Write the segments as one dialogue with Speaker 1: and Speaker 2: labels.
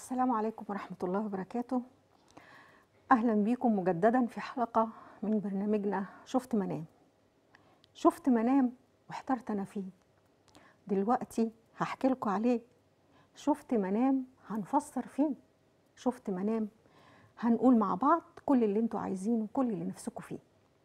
Speaker 1: السلام عليكم ورحمة الله وبركاته أهلا بيكم مجددا في حلقة من برنامجنا شفت منام شفت منام واحترت أنا فيه دلوقتي هحكي لكم عليه شفت منام هنفسر فيه شفت منام هنقول مع بعض كل اللي انتوا عايزينه كل اللي نفسكم فيه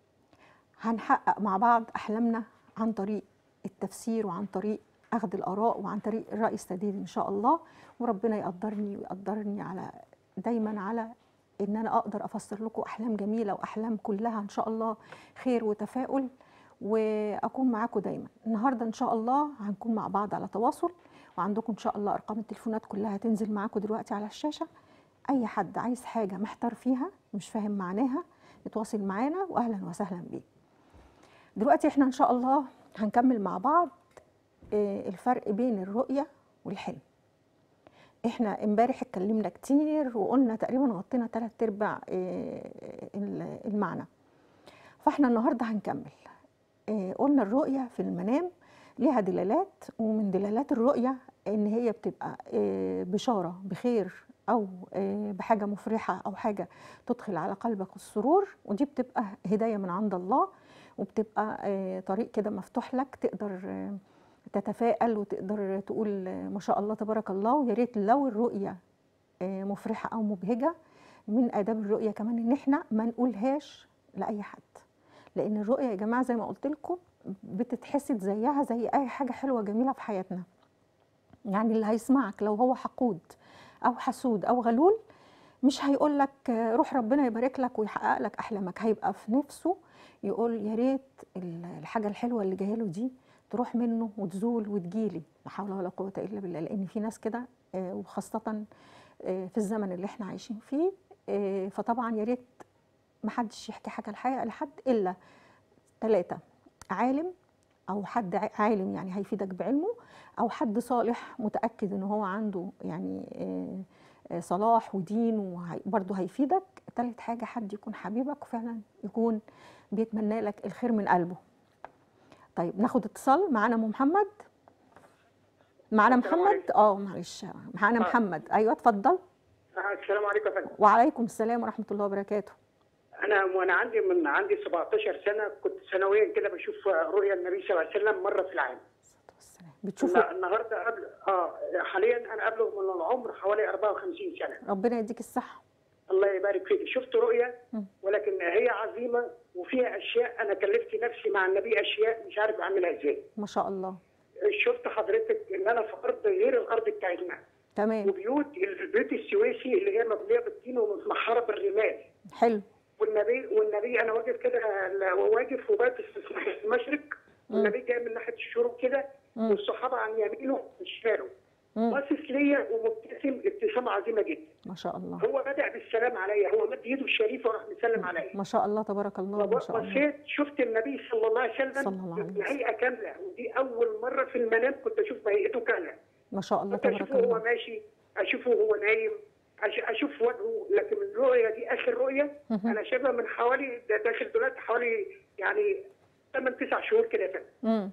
Speaker 1: هنحقق مع بعض أحلامنا عن طريق التفسير وعن طريق أخذ الآراء وعن طريق الرأي السديد إن شاء الله وربنا يقدرني ويقدرني على دايما على إن أنا أقدر أفسر لكم أحلام جميلة وأحلام كلها إن شاء الله خير وتفاؤل وأكون معاكم دايما النهاردة إن شاء الله هنكون مع بعض على تواصل وعندكم إن شاء الله أرقام التليفونات كلها هتنزل معاكم دلوقتي على الشاشة أي حد عايز حاجة محتار فيها مش فاهم معناها يتواصل معانا وأهلا وسهلا بيه دلوقتي احنا إن شاء الله هنكمل مع بعض آه، الفرق بين الرؤية والحلم احنا امبارح اتكلمنا كتير وقلنا تقريبا غطينا ثلاث ارباع آه، ال- المعنى فاحنا النهارده هنكمل آه، قلنا الرؤية في المنام ليها دلالات ومن دلالات الرؤية ان هي بتبقى آه، بشارة بخير او آه، بحاجة مفرحة او حاجة تدخل على قلبك السرور ودي بتبقى هداية من عند الله وبتبقى آه، طريق كده مفتوح لك تقدر آه، تتفائل وتقدر تقول آه، ما شاء الله تبارك الله ويا ريت لو الرؤية آه، مفرحة أو مبهجة من آداب الرؤية كمان إن إحنا ما نقولهاش لأي حد لأن الرؤية يا جماعة زي ما قلت لكم بتتحسد زيها زي أي حاجة حلوة جميلة في حياتنا يعني اللي هيسمعك لو هو حقود أو حسود أو غلول مش هيقول لك آه، روح ربنا يبارك لك ويحقق لك أحلامك هيبقى في نفسه يقول يا ريت ال- الحاجة الحلوة اللي جايه له دي تروح منه وتزول وتجيلي لا حول ولا قوة إلا بالله لأن في ناس كده آه، وخاصة آه، في الزمن اللي احنا عايشين فيه آه، فطبعا يا ريت محدش يحكي حاجة الحقيقة لحد إلا ثلاثة عالم أو حد ع- عالم يعني هيفيدك بعلمه أو حد صالح متأكد إن هو عنده يعني آه، آه، صلاح ودين وبرضه هيفيدك تالت حاجة حد يكون حبيبك وفعلا يكون بيتمنى لك الخير من قلبه طيب ناخد اتصال معانا ام محمد معانا
Speaker 2: السلام
Speaker 1: محمد
Speaker 2: عليكم.
Speaker 1: اه معلش معانا
Speaker 2: آه.
Speaker 1: محمد ايوه اتفضل
Speaker 2: آه، السلام عليكم يا فندم
Speaker 1: وعليكم السلام ورحمه الله وبركاته
Speaker 2: انا وانا عندي من عندي 17 سنه كنت سنويا كده بشوف رؤيا النبي صلى الله عليه وسلم مره في العام
Speaker 1: الصلاة والسلام بتشوفوا
Speaker 2: الن- النهارده قبل اه حاليا انا ابلغ من العمر حوالي 54 سنه
Speaker 1: ربنا يديك الصحه
Speaker 2: الله يبارك فيك شفت رؤيا
Speaker 1: مم.
Speaker 2: ولكن هي عظيمه وفيها اشياء انا كلفت نفسي مع النبي اشياء مش عارف اعملها ازاي
Speaker 1: ما شاء الله
Speaker 2: شفت حضرتك ان انا في ارض غير الارض بتاعتنا
Speaker 1: تمام
Speaker 2: وبيوت البيوت السويسي اللي هي مبنيه بالطين ومتمحره بالرمال
Speaker 1: حلو
Speaker 2: والنبي والنبي انا واقف كده ل- واقف وبات في المشرق والنبي جاي من ناحيه الشروق كده
Speaker 1: مم.
Speaker 2: والصحابه عن يمينه وشماله
Speaker 1: مم.
Speaker 2: باصص ليا ومبتسم ابتسامه عظيمه جدا
Speaker 1: ما شاء الله
Speaker 2: هو بدا بالسلام عليا هو مد ايده الشريفه وراح مسلم عليا
Speaker 1: ما شاء الله تبارك الله ما شاء الله
Speaker 2: بصيت شفت النبي صلى الله عليه وسلم
Speaker 1: صلى الله عليه وسلم.
Speaker 2: بهيئه كامله ودي اول مره في المنام كنت اشوف هيئته كامله
Speaker 1: ما شاء الله
Speaker 2: كنت
Speaker 1: تبارك
Speaker 2: اشوفه هو
Speaker 1: الله
Speaker 2: ماشي اشوفه هو نايم أش- اشوف وجهه لكن الرؤيه دي اخر رؤيه
Speaker 1: مهم.
Speaker 2: انا شايفها من حوالي ده داخل دلوقتي حوالي يعني 8 9 شهور كده يا فندم
Speaker 1: امم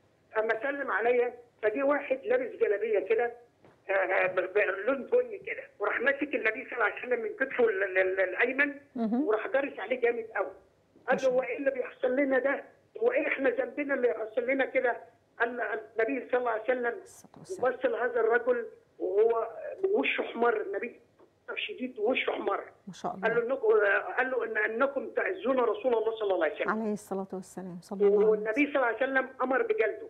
Speaker 2: اما سلم عليا فجه واحد لابس جلابيه كده آه، ب- ب- لون بني كده وراح ماسك النبي صلى الله عليه وسلم من كتفه ال- ال- ال- الايمن
Speaker 1: مهم.
Speaker 2: وراح دارس عليه جامد قوي قال له هو ايه اللي بيحصل لنا ده؟ هو ايه احنا ذنبنا اللي يحصل لنا كده؟ قال النبي صلى الله عليه وسلم
Speaker 1: الصلاة والسلام
Speaker 2: بص لهذا الرجل وهو وشه احمر النبي شديد وشه احمر
Speaker 1: ما شاء
Speaker 2: قال له
Speaker 1: الله
Speaker 2: انكم قال له ان انكم تعزون رسول الله صلى الله عليه وسلم
Speaker 1: عليه الصلاة والسلام صلى الله عليه وسلم
Speaker 2: والنبي صلى الله عليه وسلم امر بجلده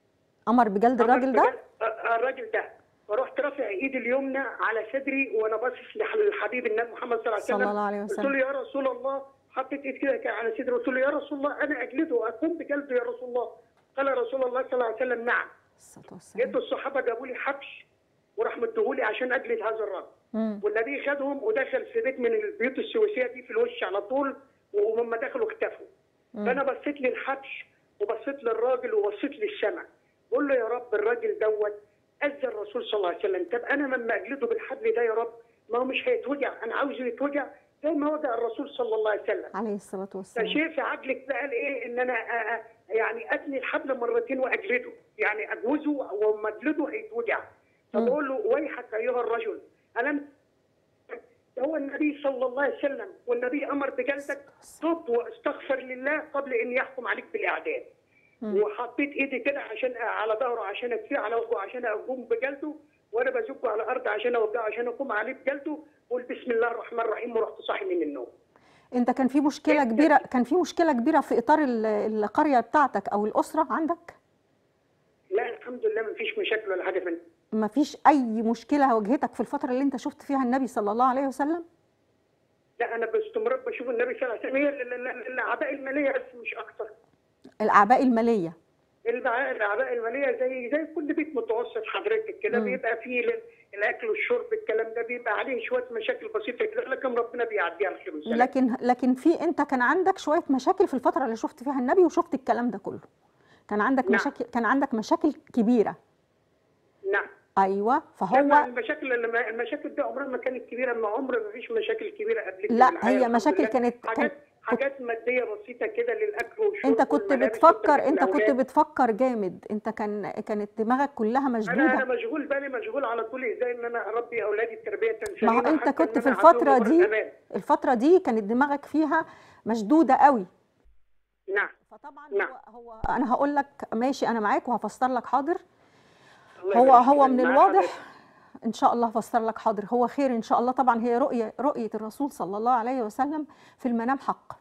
Speaker 1: أمر بجلد
Speaker 2: أمر
Speaker 1: الراجل ده
Speaker 2: بجلد- آه، آه، الراجل ده فرحت رافع ايدي اليمنى على صدري وانا باصص لح- للحبيب النبي محمد صلى الله عليه وسلم
Speaker 1: صلى الله عليه
Speaker 2: قلت
Speaker 1: وسلم
Speaker 2: له يا رسول الله حطيت ايدي كده كده على صدري قلت له يا رسول الله انا اجلده اقوم بجلده يا رسول الله قال رسول الله صلى الله عليه وسلم نعم
Speaker 1: الصلاة
Speaker 2: جيت
Speaker 1: والسلام
Speaker 2: الصحابه جابوا لي حبش وراح مديهولي عشان اجلد هذا الرجل
Speaker 1: مم.
Speaker 2: والنبي خدهم ودخل في بيت من البيوت السويسيه دي في الوش على طول وهم دخلوا اختفوا
Speaker 1: مم.
Speaker 2: فانا بصيت للحبش وبصيت للراجل وبصيت للسماء بقول له يا رب الراجل دوت اذى الرسول صلى الله عليه وسلم طب انا لما اجلده بالحبل ده يا رب ما هو مش هيتوجع انا عاوزه يتوجع زي ما وجع الرسول صلى الله عليه وسلم
Speaker 1: عليه الصلاة والسلام
Speaker 2: فشيء في عقلك بقى الايه ان انا آه، آه، يعني اتني الحبل مرتين واجلده يعني اجوزه وما اجلده هيتوجع فبقول له ويحك ايها الرجل ألم هو النبي صلى الله عليه وسلم والنبي أمر بجلدك تب واستغفر لله قبل أن يحكم عليك بالإعدام وحطيت ايدي كده عشان على ظهره عشان اكفيه على وجهه عشان اقوم بجلده وانا بزقه على الارض عشان اوجعه عشان اقوم عليه بجلده قول بسم الله الرحمن الرحيم ورحت صاحي من النوم
Speaker 1: انت كان في مشكله كبيره كان في مشكله كبيره في اطار ال- القريه بتاعتك او الاسره عندك
Speaker 2: لا الحمد لله ما فيش مشاكل ولا حاجه فندم
Speaker 1: ما فيش اي مشكله واجهتك في الفتره اللي انت شفت فيها النبي صلى الله عليه وسلم
Speaker 2: لا انا باستمرار بشوف النبي صلى الله عليه وسلم هي ال- ال- ال- الاعباء الماليه بس مش اكتر
Speaker 1: الاعباء الماليه
Speaker 2: البع- الاعباء الماليه زي زي كل بيت متوسط حضرتك كده
Speaker 1: مم.
Speaker 2: بيبقى فيه ال- الاكل والشرب الكلام ده بيبقى عليه شويه مشاكل بسيطه كده لكن ربنا بيعديها الخير والسلام
Speaker 1: لكن لكن في انت كان عندك شويه مشاكل في الفتره اللي شفت فيها النبي وشفت الكلام ده كله كان عندك
Speaker 2: نعم.
Speaker 1: مشاكل كان عندك مشاكل كبيره
Speaker 2: نعم
Speaker 1: ايوه فهو
Speaker 2: لما المشاكل لما المشاكل دي عمرها ما كانت كبيره ما عمر ما فيش مشاكل كبيره قبل كده
Speaker 1: لا،
Speaker 2: بالحقيقة
Speaker 1: هي
Speaker 2: الحمد
Speaker 1: مشاكل
Speaker 2: لله.
Speaker 1: كانت-
Speaker 2: حاجات
Speaker 1: كان-
Speaker 2: حاجات ماديه بسيطه كده للاكل والشرب
Speaker 1: انت كنت
Speaker 2: والملابس
Speaker 1: بتفكر
Speaker 2: وتربية
Speaker 1: انت كنت
Speaker 2: الأولاد.
Speaker 1: بتفكر جامد انت كان كانت دماغك كلها
Speaker 2: انا انا
Speaker 1: مشدوده
Speaker 2: مشغول بالي مشغول على طول ازاي ان انا اربي اولادي التربيه
Speaker 1: ما
Speaker 2: التنسيقيه
Speaker 1: هو انت كنت في الفتره دي الفتره دي كانت دماغك فيها مشدوده قوي
Speaker 2: نعم
Speaker 1: فطبعا
Speaker 2: نعم.
Speaker 1: هو, هو انا هقول لك ماشي انا معاك وهفسر لك حاضر
Speaker 2: الله
Speaker 1: هو
Speaker 2: يبارك
Speaker 1: هو
Speaker 2: فيك.
Speaker 1: من
Speaker 2: مع
Speaker 1: الواضح
Speaker 2: حضرتك.
Speaker 1: ان شاء الله هفسر لك حاضر هو خير ان شاء الله طبعا هي رؤيه رؤيه الرسول صلى الله عليه وسلم في المنام حق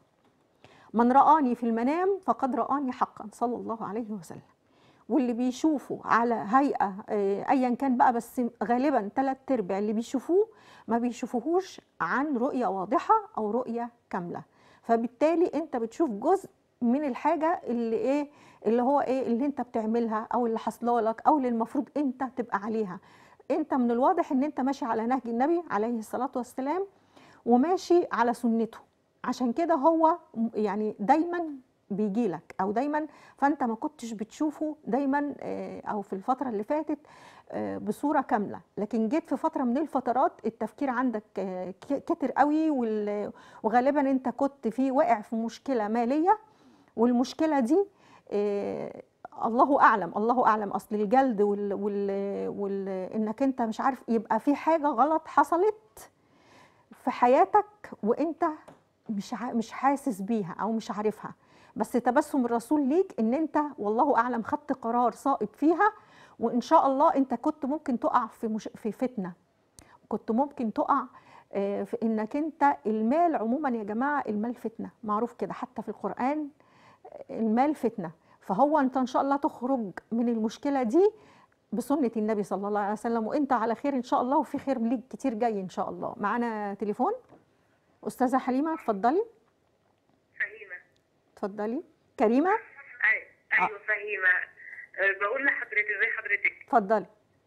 Speaker 1: من رآني في المنام فقد رآني حقا صلى الله عليه وسلم واللي بيشوفوا على هيئه آه، ايا كان بقى بس غالبا ثلاث ارباع اللي بيشوفوه ما بيشوفوهوش عن رؤيه واضحه او رؤيه كامله فبالتالي انت بتشوف جزء من الحاجه اللي ايه اللي هو ايه اللي انت بتعملها او اللي حصله لك او اللي المفروض انت تبقى عليها انت من الواضح ان انت ماشي على نهج النبي عليه الصلاه والسلام وماشي على سنته عشان كده هو م- يعني دايما بيجي لك او دايما فانت ما كنتش بتشوفه دايما آه، او في الفتره اللي فاتت آه، بصوره كامله لكن جيت في فتره من الفترات التفكير عندك آه، ك- كتر قوي وال- وغالبا انت كنت في واقع في مشكله ماليه والمشكله دي آه، الله اعلم الله اعلم اصل الجلد وال, وال, وال انك انت مش عارف يبقى في حاجه غلط حصلت في حياتك وانت مش ع- مش حاسس بيها او مش عارفها بس تبسم الرسول ليك ان انت والله اعلم خدت قرار صائب فيها وان شاء الله انت كنت ممكن تقع في مش في فتنه كنت ممكن تقع آه، في انك انت المال عموما يا جماعه المال فتنه معروف كده حتى في القران آه، المال فتنه فهو انت ان شاء الله تخرج من المشكله دي بسنه النبي صلى الله عليه وسلم وانت على خير ان شاء الله وفي خير ليك كتير جاي ان شاء الله معانا تليفون استاذه حليمه اتفضلي
Speaker 3: فهيمة
Speaker 1: اتفضلي كريمه
Speaker 3: أي- ايوه فهيمة أه، بقول لحضرتك ازي حضرتك
Speaker 1: اتفضلي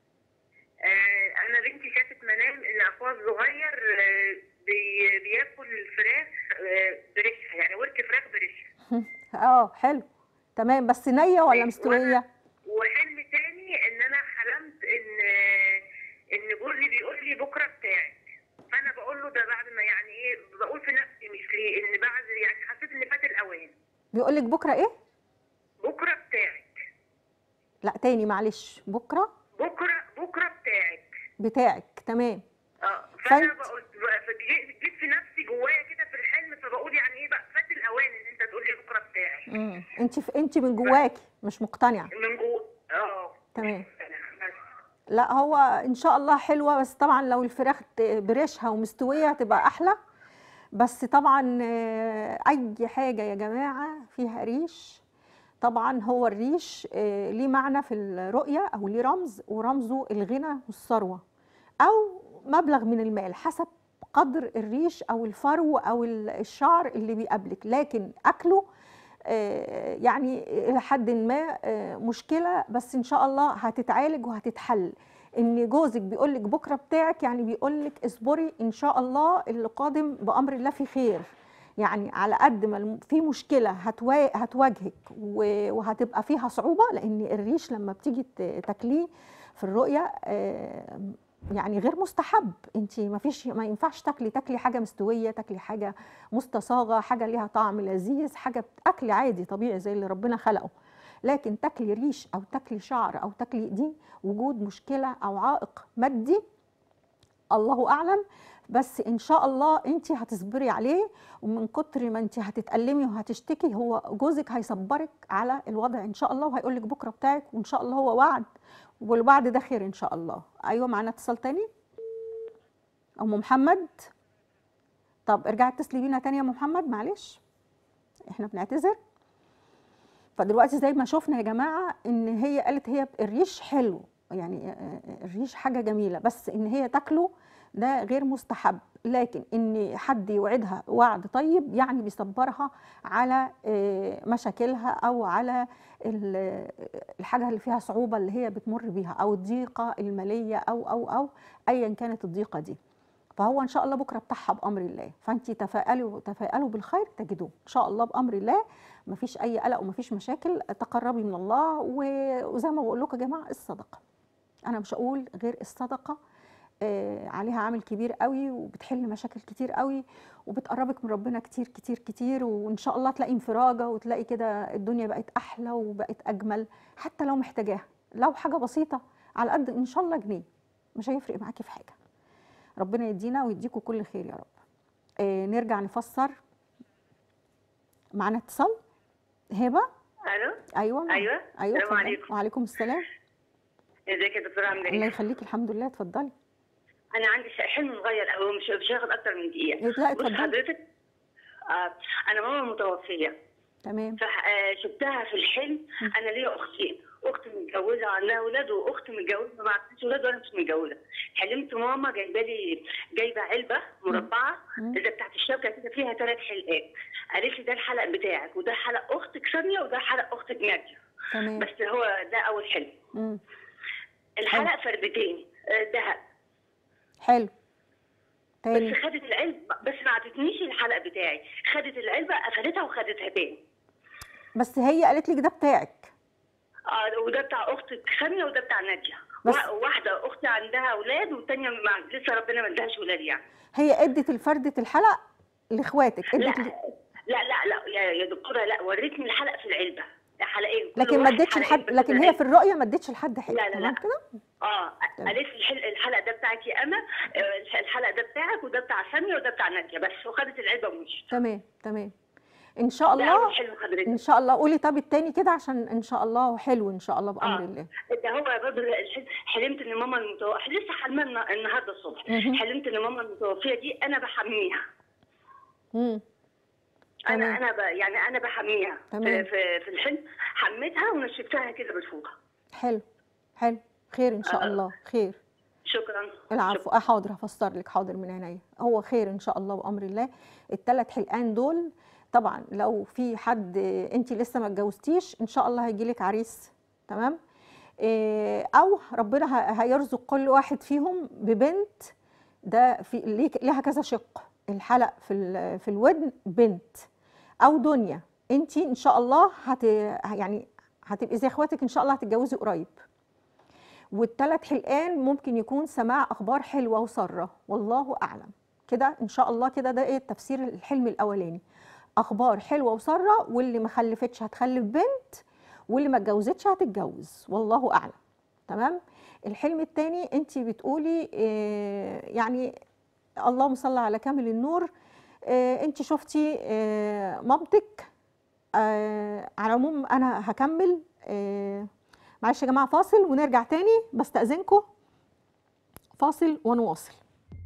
Speaker 3: أه، انا بنتي شافت منام ان اخوها الصغير أه، بي- بياكل الفراخ أه، بريشها يعني ورك فراخ بريشها
Speaker 1: اه حلو تمام بس نيه ولا
Speaker 3: أيوة.
Speaker 1: مستويه
Speaker 3: وحلم تاني ان انا حلمت ان ان جوزي بيقول لي بكره بتاعك فانا بقول له ده بعد ما يعني ايه بقول في نفسي مش ليه ان بعد يعني حسيت ان فات الاوان
Speaker 1: بيقول لك بكره ايه
Speaker 3: بكره بتاعك
Speaker 1: لا تاني معلش بكره
Speaker 3: بكره بكره بتاعك
Speaker 1: بتاعك تمام
Speaker 3: اه فانا
Speaker 1: فأنت-
Speaker 3: بقول فجيت جيت في نفسي جوايا كده في الحلم فبقول يعني ايه بقى فات الاوان ان انت تقول لي بكره بتاعي
Speaker 1: امم انت في انت من جواكي مش مقتنعه
Speaker 3: من جوه اه
Speaker 1: تمام
Speaker 3: أنا بس.
Speaker 1: لا هو ان شاء الله حلوه بس طبعا لو الفراخ ت- بريشها ومستويه هتبقى احلى بس طبعا آه، اي حاجه يا جماعه فيها ريش طبعا هو الريش آه، ليه معنى في الرؤيه او ليه رمز ورمزه الغنى والثروه او مبلغ من المال حسب قدر الريش او الفرو او ال- الشعر اللي بيقابلك لكن اكله آه، يعني الى حد ما آه، مشكله بس ان شاء الله هتتعالج وهتتحل ان جوزك بيقول لك بكره بتاعك يعني بيقول لك اصبري ان شاء الله اللي قادم بامر الله في خير يعني على قد ما الم- في مشكله هتوا- هتواجهك و- وهتبقى فيها صعوبه لان الريش لما بتيجي ت- تاكليه في الرؤيه آه، يعني غير مستحب انت ما فيش ما ينفعش تاكلي تاكلي حاجه مستويه تاكلي حاجه مستصاغه حاجه ليها طعم لذيذ حاجه اكل عادي طبيعي زي اللي ربنا خلقه لكن تاكلي ريش او تاكلي شعر او تاكلي دي وجود مشكله او عائق مادي الله اعلم بس ان شاء الله انت هتصبري عليه ومن كتر ما انت هتتألمي وهتشتكي هو جوزك هيصبرك على الوضع ان شاء الله وهيقول لك بكره بتاعك وان شاء الله هو وعد والوعد ده خير ان شاء الله ايوه معانا اتصال تاني ام محمد طب ارجعي اتصلي بينا تاني يا ام محمد معلش احنا بنعتذر فدلوقتي زي ما شفنا يا جماعه ان هي قالت هي الريش حلو يعني آه، الريش حاجه جميله بس ان هي تاكله ده غير مستحب لكن ان حد يوعدها وعد طيب يعني بيصبرها على آه، مشاكلها او على ال- الحاجه اللي فيها صعوبه اللي هي بتمر بيها او الضيقه الماليه او او او ايا كانت الضيقه دي فهو ان شاء الله بكره بتاعها بامر الله فانت تفائلي وتفائلوا بالخير تجدوه ان شاء الله بامر الله مفيش اي قلق ومفيش مشاكل تقربي من الله و- وزي ما بقول لكم يا جماعه الصدقه انا مش هقول غير الصدقه آه، عليها عامل كبير قوي وبتحل مشاكل كتير قوي وبتقربك من ربنا كتير كتير كتير وان شاء الله تلاقي انفراجه وتلاقي كده الدنيا بقت احلى وبقت اجمل حتى لو محتاجاها لو حاجه بسيطه على قد ان شاء الله جنيه مش هيفرق معاكي في حاجه ربنا يدينا ويديكوا كل خير يا رب آه نرجع نفسر معانا اتصال هبه
Speaker 3: الو
Speaker 1: ايوه
Speaker 3: أيوة.
Speaker 1: ايوه
Speaker 3: السلام
Speaker 1: اتفضلي.
Speaker 3: عليكم.
Speaker 1: وعليكم السلام
Speaker 3: ازيك يا دكتوره عامله
Speaker 1: الله
Speaker 3: ايه؟
Speaker 1: يخليك الحمد لله اتفضلي
Speaker 3: انا عندي ش- حلم صغير قوي مش مش هياخد اكتر من دقيقه
Speaker 1: لا
Speaker 3: بص
Speaker 1: اتفضلي
Speaker 3: حضرتك آه انا ماما متوفيه
Speaker 1: تمام
Speaker 3: فشفتها في الحلم انا ليا اختين اخت متجوزه وعندها اولاد واخت متجوزه ما عندهاش اولاد وانا مش متجوزه حلمت ماما جايبه لي جايبه علبه مربعه
Speaker 1: مم.
Speaker 3: اذا بتاعت الشبكه كده فيها ثلاث حلقات قالت لي ده الحلق بتاعك وده حلق اختك ساميه وده حلق اختك ناديه
Speaker 1: تمام
Speaker 3: بس هو ده اول حلم
Speaker 1: مم.
Speaker 3: الحلق فردتين آه، ذهب
Speaker 1: حلو
Speaker 3: بس
Speaker 1: تاني
Speaker 3: خدت العلبه بس ما عطتنيش الحلق بتاعي خدت العلبه قفلتها وخدتها تاني
Speaker 1: بس هي قالت لك ده بتاعك
Speaker 3: اه وده بتاع اختك ساميه وده بتاع ناديه
Speaker 1: بس-
Speaker 3: وا- واحده اختي عندها اولاد والثانيه مع... لسه ربنا ما ادهاش اولاد يعني
Speaker 1: هي ادت الفردة الحلق لاخواتك
Speaker 3: لا
Speaker 1: ادت ل-
Speaker 3: لا لا لا يا يا دكتوره لا وريتني الحلق في العلبه حلقين كل
Speaker 1: لكن ما
Speaker 3: واحد
Speaker 1: ادتش
Speaker 3: حلقين
Speaker 1: لحد
Speaker 3: بس
Speaker 1: لكن هي
Speaker 3: العلبة.
Speaker 1: في الرؤيه ما ادتش لحد حاجه
Speaker 3: لا، لا،
Speaker 1: تمام
Speaker 3: لا.
Speaker 1: كده
Speaker 3: اه
Speaker 1: تمام.
Speaker 3: قالت لي الحلق, الحلق ده بتاعك يا اما آه، الحلق ده بتاعك وده بتاع ساميه وده بتاع ناديه بس وخدت العلبه ومشيت
Speaker 1: تمام تمام ان شاء
Speaker 3: ده
Speaker 1: الله
Speaker 3: أول حلم حضرتك
Speaker 1: ان شاء الله قولي طب التاني كده عشان ان شاء الله حلو ان شاء الله بامر
Speaker 3: آه.
Speaker 1: الله
Speaker 3: ده هو برضه الحلم- حلمت ان ماما المتوفيه لسه حلمها النا- النهارده الصبح
Speaker 1: مهم.
Speaker 3: حلمت ان ماما المتوفيه دي انا بحميها
Speaker 1: امم تمام.
Speaker 3: انا انا ب... يعني انا بحميها
Speaker 1: تمام.
Speaker 3: في, في, في الحلم حميتها ونشفتها كده بالفوطه
Speaker 1: حلو حلو خير ان شاء
Speaker 3: آه.
Speaker 1: الله خير
Speaker 3: شكرا
Speaker 1: العفو اه حاضر هفسر لك حاضر من عينيا هو خير ان شاء الله بامر الله الثلاث حلقان دول طبعا لو في حد انت لسه ما اتجوزتيش ان شاء الله هيجي لك عريس تمام إيه، او ربنا ه- هيرزق كل واحد فيهم ببنت ده في ليك- ليها كذا شق الحلق في ال- في الودن بنت او دنيا انت ان شاء الله هت يعني هتبقي زي اخواتك ان شاء الله هتتجوزي قريب والثلاث حلقان ممكن يكون سماع اخبار حلوه وساره والله اعلم كده ان شاء الله كده ده ايه تفسير الحلم الاولاني اخبار حلوه وساره واللي ما خلفتش هتخلف بنت واللي ما اتجوزتش هتتجوز والله اعلم تمام الحلم الثاني انت بتقولي آه، يعني اللهم صل على كامل النور آه، انت شفتي آه، مامتك آه، على العموم انا هكمل آه، معلش يا جماعه فاصل ونرجع تاني بستأذنكم فاصل ونواصل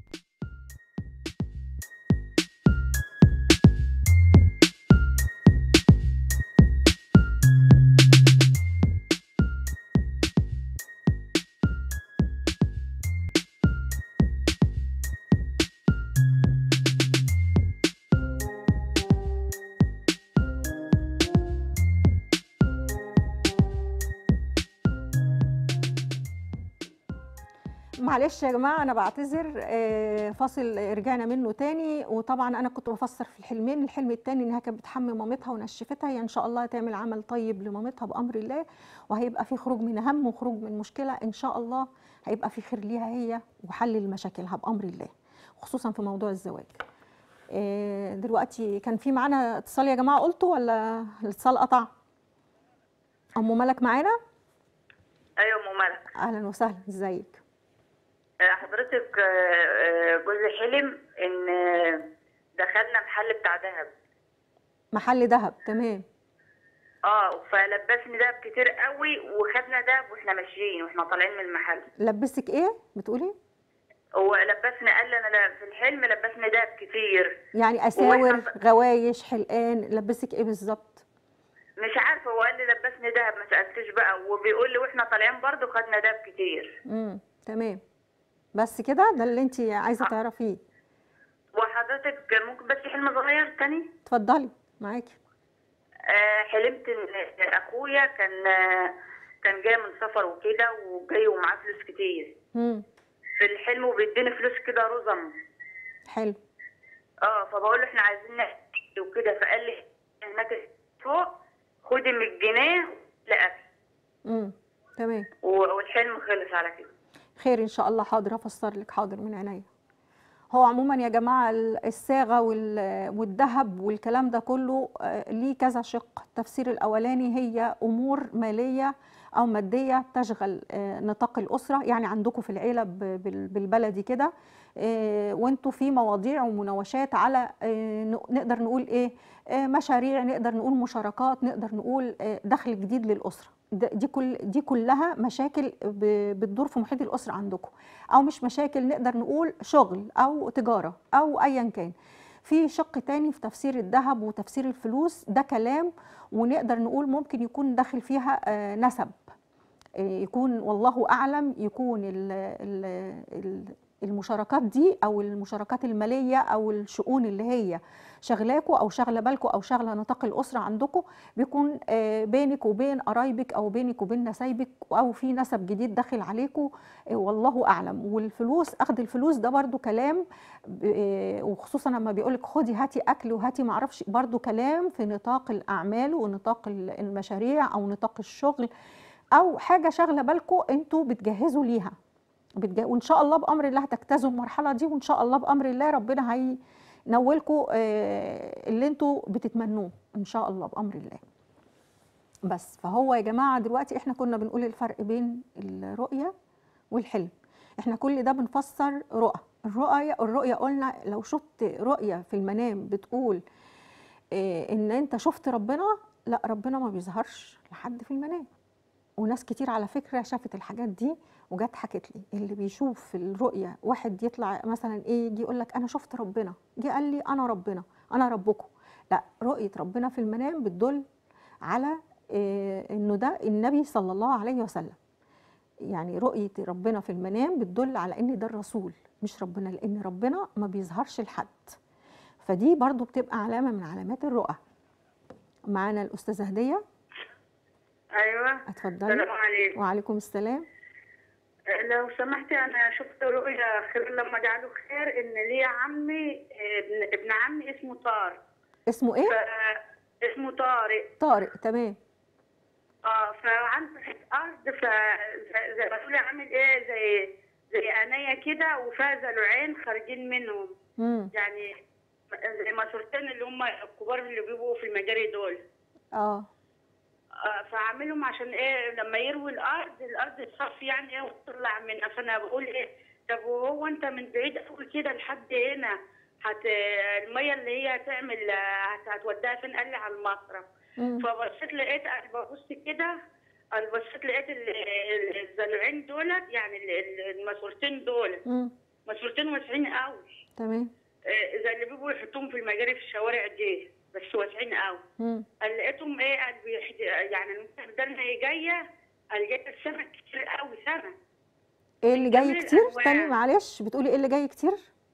Speaker 1: معلش يا جماعه انا بعتذر آه، فاصل رجعنا منه تاني وطبعا انا كنت بفسر في الحلمين الحلم التاني انها كانت بتحمي مامتها ونشفتها هي ان شاء الله تعمل عمل طيب لمامتها بامر الله وهيبقى في خروج من هم وخروج من مشكله ان شاء الله هيبقى في خير ليها هي وحل لمشاكلها بامر الله خصوصا في موضوع الزواج آه، دلوقتي كان في معانا اتصال يا جماعه قلتوا ولا الاتصال قطع ام ملك معانا
Speaker 3: ايوه ام ملك
Speaker 1: اهلا وسهلا ازيك
Speaker 4: آه، حضرتك آه، آه، جوزي حلم ان آه، دخلنا محل بتاع دهب
Speaker 1: محل ذهب تمام
Speaker 4: اه فلبسني دهب كتير قوي وخدنا دهب واحنا ماشيين واحنا طالعين من المحل
Speaker 1: لبسك ايه بتقولي
Speaker 4: هو لبسني قال لي انا لا- في الحلم لبسني دهب كتير
Speaker 1: يعني اساور
Speaker 4: وإحنا-
Speaker 1: غوايش حلقان لبسك ايه بالظبط
Speaker 4: مش عارفه هو قال لي لبسني دهب ما سالتش بقى وبيقول لي واحنا طالعين برضه خدنا دهب كتير
Speaker 1: امم تمام بس كده ده اللي انت عايزه تعرفيه
Speaker 4: وحضرتك ممكن بس حلم صغير تاني
Speaker 1: اتفضلي معاكي
Speaker 4: آه، حلمت ان اخويا كان آه، كان جاي من سفر وكده وجاي ومعاه فلوس كتير
Speaker 1: امم
Speaker 4: في الحلم وبيديني فلوس كده رزم
Speaker 1: حلو
Speaker 4: اه فبقول له احنا عايزين نحكي وكده فقال لي هناك فوق خدي من الجنيه لاكل
Speaker 1: امم تمام
Speaker 4: والحلم خلص على كده
Speaker 1: خير ان شاء الله حاضر افسر لك حاضر من عينيا هو عموما يا جماعه ال- الصاغه وال- والذهب والكلام ده كله آه، ليه كذا شق التفسير الاولاني هي امور ماليه او ماديه تشغل آه، نطاق الاسره يعني عندكم في العيله ب- بال- بالبلدي كده آه، وانتوا في مواضيع ومناوشات على آه، ن- نقدر نقول ايه آه، مشاريع نقدر نقول مشاركات نقدر نقول آه، دخل جديد للاسره ده- دي كل دي كلها مشاكل ب- بتدور في محيط الاسره عندكم او مش مشاكل نقدر نقول شغل او تجاره او ايا كان في شق تاني في تفسير الذهب وتفسير الفلوس ده كلام ونقدر نقول ممكن يكون داخل فيها آه، نسب آه، يكون والله اعلم يكون ال ال ال المشاركات دي او المشاركات الماليه او الشؤون اللي هي شغلاكوا او شغله بالكوا او شغله نطاق الاسره عندكم بيكون آه، بينك وبين قرايبك او بينك وبين نسايبك او في نسب جديد داخل عليكم آه، والله اعلم والفلوس اخذ الفلوس ده برضو كلام ب- آه، وخصوصا لما بيقولك خدي هاتي اكل وهاتي معرفش برضو كلام في نطاق الاعمال ونطاق ال- المشاريع او نطاق الشغل او حاجه شاغله بالكم انتوا بتجهزوا ليها بتجا... وان شاء الله بامر الله هتجتازوا المرحله دي وان شاء الله بامر الله ربنا هينولكم آه، اللي انتوا بتتمنوه ان شاء الله بامر الله بس فهو يا جماعه دلوقتي احنا كنا بنقول الفرق بين الرؤيه والحلم احنا كل ده بنفسر رؤى الرؤية الرؤية قلنا لو شفت رؤية في المنام بتقول إيه ان انت شفت ربنا لا ربنا ما بيظهرش لحد في المنام وناس كتير على فكرة شافت الحاجات دي وجت حكت لي اللي بيشوف في الرؤية واحد يطلع مثلا ايه يجي يقول لك انا شفت ربنا جه قال لي انا ربنا انا ربكم لا رؤية ربنا في المنام بتدل على إيه انه ده النبي صلى الله عليه وسلم يعني رؤية ربنا في المنام بتدل على ان ده الرسول مش ربنا لان ربنا ما بيظهرش لحد فدي برضو بتبقى علامة من علامات الرؤى معانا الأستاذة هدية
Speaker 3: ايوه
Speaker 1: اتفضلي
Speaker 3: السلام عليكم
Speaker 1: وعليكم السلام
Speaker 3: لو سمحتي انا شفت رؤيا خير لما جعله خير ان ليا عمي ابن, ابن عمي اسمه طارق
Speaker 1: اسمه ايه؟
Speaker 3: ف- اسمه طارق
Speaker 1: طارق تمام
Speaker 3: اه فعنده حته ارض ف زي- زي ما تقولي عامل ايه زي زي انايه كده وفيها ضلوعين خارجين منهم
Speaker 1: امم
Speaker 3: يعني زي ماسورتين اللي هم الكبار اللي بيبقوا في المجاري دول
Speaker 1: اه
Speaker 3: آه، فاعملهم عشان ايه لما يروي الارض الارض تصفي يعني ايه وتطلع من فانا بقول ايه طب وهو انت من بعيد قوي كده لحد هنا هت الميه اللي هي هتعمل آه، هت- هتوديها فين قال لي على المصرف
Speaker 1: مم.
Speaker 3: فبصيت لقيت انا ببص كده انا بصيت لقيت ال- ال- الضلوعين دولت يعني ال- ال- الماسورتين دول
Speaker 1: مم.
Speaker 3: ماسورتين واسعين قوي
Speaker 1: تمام
Speaker 3: آه، زي اللي بيبقوا يحطوهم في المجاري في الشوارع دي بس واسعين قوي
Speaker 1: مم.
Speaker 3: قال لقيتهم ايه قال بيحد... يعني المستقبل هي جايه قال جايه السمك كتير قوي سمك
Speaker 1: ايه اللي جاي
Speaker 3: جميل
Speaker 1: كتير
Speaker 3: ألوان.
Speaker 1: تاني معلش بتقولي ايه اللي جاي كتير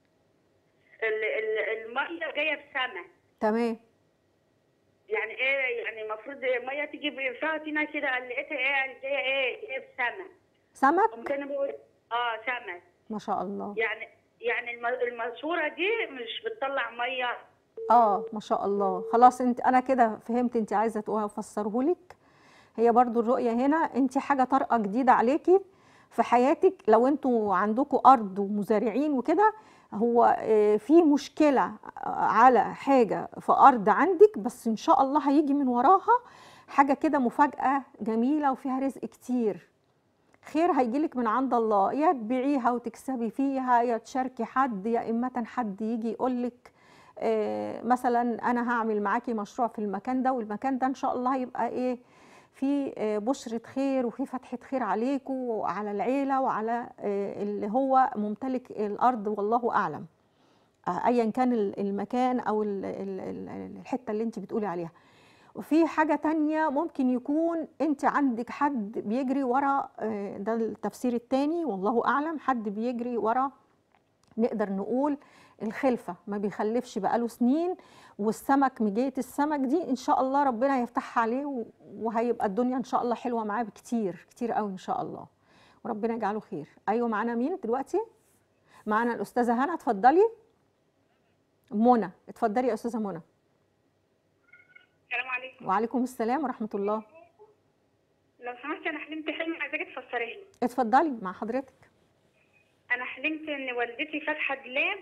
Speaker 3: ال... ال... الميه جايه بسمك
Speaker 1: تمام
Speaker 3: يعني ايه يعني المفروض الميه تيجي ب- فيها تينا كده قال لقيتها ايه قال جايه ايه جايه بسمك
Speaker 1: سمك
Speaker 3: قمت انا بقول اه سمك
Speaker 1: ما شاء الله
Speaker 3: يعني يعني الم... الماسوره دي مش بتطلع ميه
Speaker 1: اه ما شاء الله خلاص انت انا كده فهمت انت عايزه تقولها افسرهولك هي برضو الرؤيه هنا انت حاجه طارئه جديده عليكي في حياتك لو انتوا عندكم ارض ومزارعين وكده هو آه، في مشكله آه، على حاجه في ارض عندك بس ان شاء الله هيجي من وراها حاجه كده مفاجاه جميله وفيها رزق كتير خير هيجيلك من عند الله يا تبيعيها وتكسبي فيها يا تشاركي حد يا إما حد يجي يقولك آه، مثلا أنا هعمل معاكي مشروع في المكان ده والمكان ده إن شاء الله هيبقى إيه في آه، بشرة خير وفي فتحة خير عليكم وعلى العيلة وعلى آه، اللي هو ممتلك الأرض والله أعلم آه، ايا كان ال- المكان او ال- ال- ال- الحته اللي انت بتقولي عليها وفي حاجه تانية ممكن يكون انت عندك حد بيجري ورا آه، ده التفسير التاني والله اعلم حد بيجري ورا نقدر نقول الخلفه ما بيخلفش بقاله سنين والسمك مجيه السمك دي ان شاء الله ربنا يفتحها عليه و- وهيبقى الدنيا ان شاء الله حلوه معاه بكتير كتير قوي ان شاء الله وربنا يجعله خير ايوه معانا مين دلوقتي معانا الاستاذه هنا اتفضلي منى اتفضلي يا استاذه منى
Speaker 5: السلام عليكم
Speaker 1: وعليكم السلام ورحمه الله
Speaker 5: لو سمحتي انا حلمت حلم عايزاكي تفسريه لي
Speaker 1: اتفضلي مع حضرتك
Speaker 5: انا حلمت ان والدتي فاتحه دولاب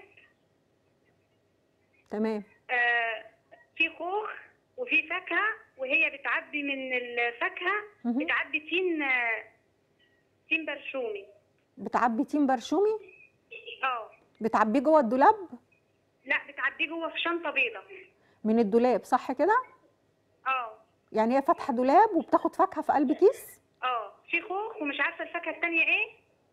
Speaker 1: تمام
Speaker 5: آه في خوخ وفي فاكهه وهي بتعبي من الفاكهه
Speaker 1: مهم.
Speaker 5: بتعبي تين آه، تين برشومي
Speaker 1: بتعبي تين برشومي
Speaker 5: اه
Speaker 1: بتعبيه جوه الدولاب
Speaker 5: لا بتعبيه جوه في شنطه بيضه
Speaker 1: من الدولاب صح كده
Speaker 5: اه
Speaker 1: يعني هي فاتحه دولاب وبتاخد فاكهه في قلب كيس
Speaker 5: اه في خوخ ومش عارفه الفاكهه التانية ايه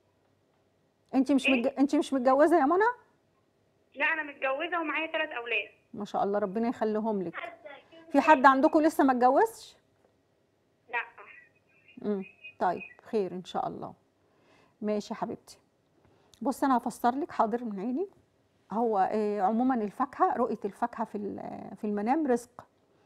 Speaker 1: انت مش
Speaker 5: إيه؟
Speaker 1: متج... انت مش متجوزه يا منى
Speaker 5: لا انا متجوزه ومعايا ثلاث اولاد
Speaker 1: ما شاء الله ربنا يخليهم لك في حد عندكم لسه ما اتجوزش
Speaker 5: لا
Speaker 1: امم طيب خير ان شاء الله ماشي يا حبيبتي بص انا هفسر لك حاضر من عيني هو آه، عموما الفاكهه رؤيه الفاكهه في ال- في المنام رزق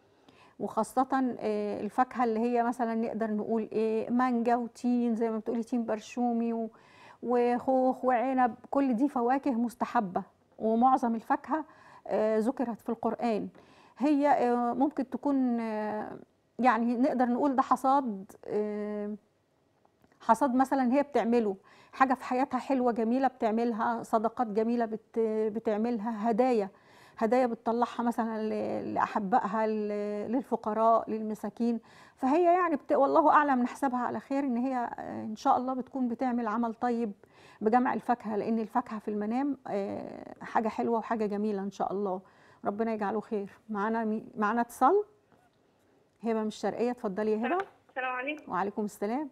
Speaker 1: وخاصة آه، الفاكهة اللي هي مثلا نقدر نقول ايه مانجا وتين زي ما بتقولي تين برشومي و- وخوخ وعنب كل دي فواكه مستحبة ومعظم الفاكهة آه، ذكرت في القرآن هي آه، ممكن تكون آه، يعني نقدر نقول ده حصاد آه، حصاد مثلا هي بتعمله حاجة في حياتها حلوة جميلة بتعملها صدقات جميلة بت بتعملها هدايا هدايا بتطلعها مثلا ل- لأحبائها ل- للفقراء للمساكين فهي يعني بت... والله أعلم نحسبها على خير إن هي آه، إن شاء الله بتكون بتعمل عمل طيب بجمع الفاكهة لأن الفاكهة في المنام آه، حاجة حلوة وحاجة جميلة إن شاء الله ربنا يجعله خير معانا مي... معانا اتصال هبة من الشرقية اتفضلي يا هبة
Speaker 5: السلام عليكم
Speaker 1: وعليكم السلام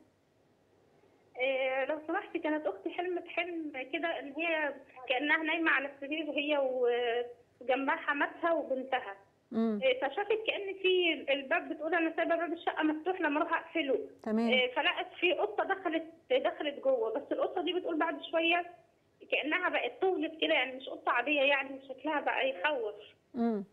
Speaker 5: إيه لو سمحتي كانت اختي حلمت حلم كده ان هي كانها نايمه على السرير وهي و- وجنبها حماتها وبنتها
Speaker 1: امم
Speaker 5: إيه فشافت كان في الباب بتقول انا سايبه باب الشقه مفتوح لما اروح اقفله
Speaker 1: تمام
Speaker 5: إيه فلقت في قطه دخلت دخلت جوه بس القطه دي بتقول بعد شويه كانها بقت طولت كده يعني مش قطه عاديه يعني شكلها بقى يخوف
Speaker 1: امم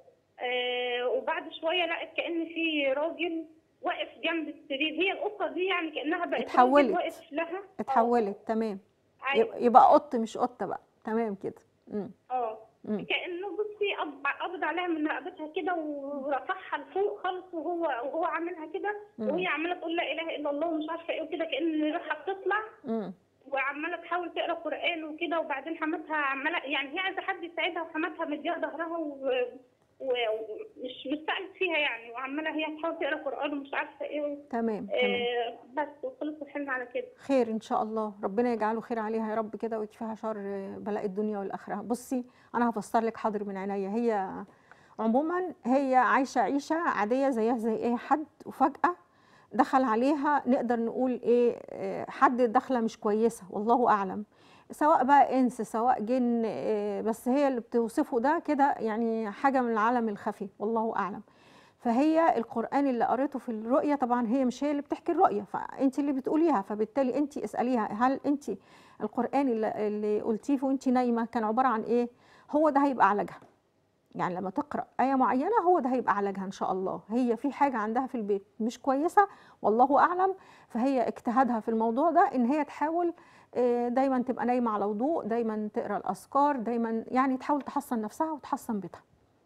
Speaker 5: آه، وبعد شويه لقت كان في راجل واقف جنب السرير هي القطه دي يعني كانها بقت راجل
Speaker 1: اتحولت.
Speaker 5: واقف لها آه،
Speaker 1: اتحولت تمام
Speaker 5: أيوة.
Speaker 1: يبقى- يبقى قط مش قطه بقى تمام كده امم
Speaker 5: اه
Speaker 1: امم
Speaker 5: كانه بصي قبض- قبض عليها من رقبتها كده ورفعها لفوق خالص وهو وهو عاملها كده
Speaker 1: مم.
Speaker 5: وهي عماله تقول لا اله الا الله ومش عارفه ايه وكده كان روحها بتطلع
Speaker 1: امم
Speaker 5: وعماله تحاول تقرا قران وكده وبعدين حماتها عماله يعني هي عايزه حد يساعدها وحماتها مديها ظهرها و- و- ومش مش سألت فيها يعني وعماله هي تحاول تقرا قران ومش عارفه ايه
Speaker 1: تمام تمام
Speaker 5: آه بس وخلص الحلم على كده
Speaker 1: خير ان شاء الله ربنا يجعله خير عليها يا رب كده ويكفيها شر بلاء الدنيا والاخره بصي انا هفسر لك حاضر من عينيا هي عموما هي عايشه عيشه عاديه زيها زي اي حد وفجاه دخل عليها نقدر نقول ايه آه، حد دخله مش كويسه والله اعلم سواء بقى انس سواء جن آه، بس هي اللي بتوصفه ده كده يعني حاجه من العالم الخفي والله اعلم فهي القرآن اللي قريته في الرؤية طبعا هي مش هي اللي بتحكي الرؤية فأنت اللي بتقوليها فبالتالي أنت اسأليها هل أنت القرآن اللي, اللي قلتيه وأنت نايمة كان عبارة عن إيه؟ هو ده هيبقى علاجها يعني لما تقرأ آية معينة هو ده هيبقى علاجها إن شاء الله هي في حاجة عندها في البيت مش كويسة والله أعلم فهي اجتهادها في الموضوع ده إن هي تحاول آه، دايما تبقى نايمة على وضوء دايما تقرأ الأذكار دايما يعني تحاول تحصن نفسها وتحصن بيتها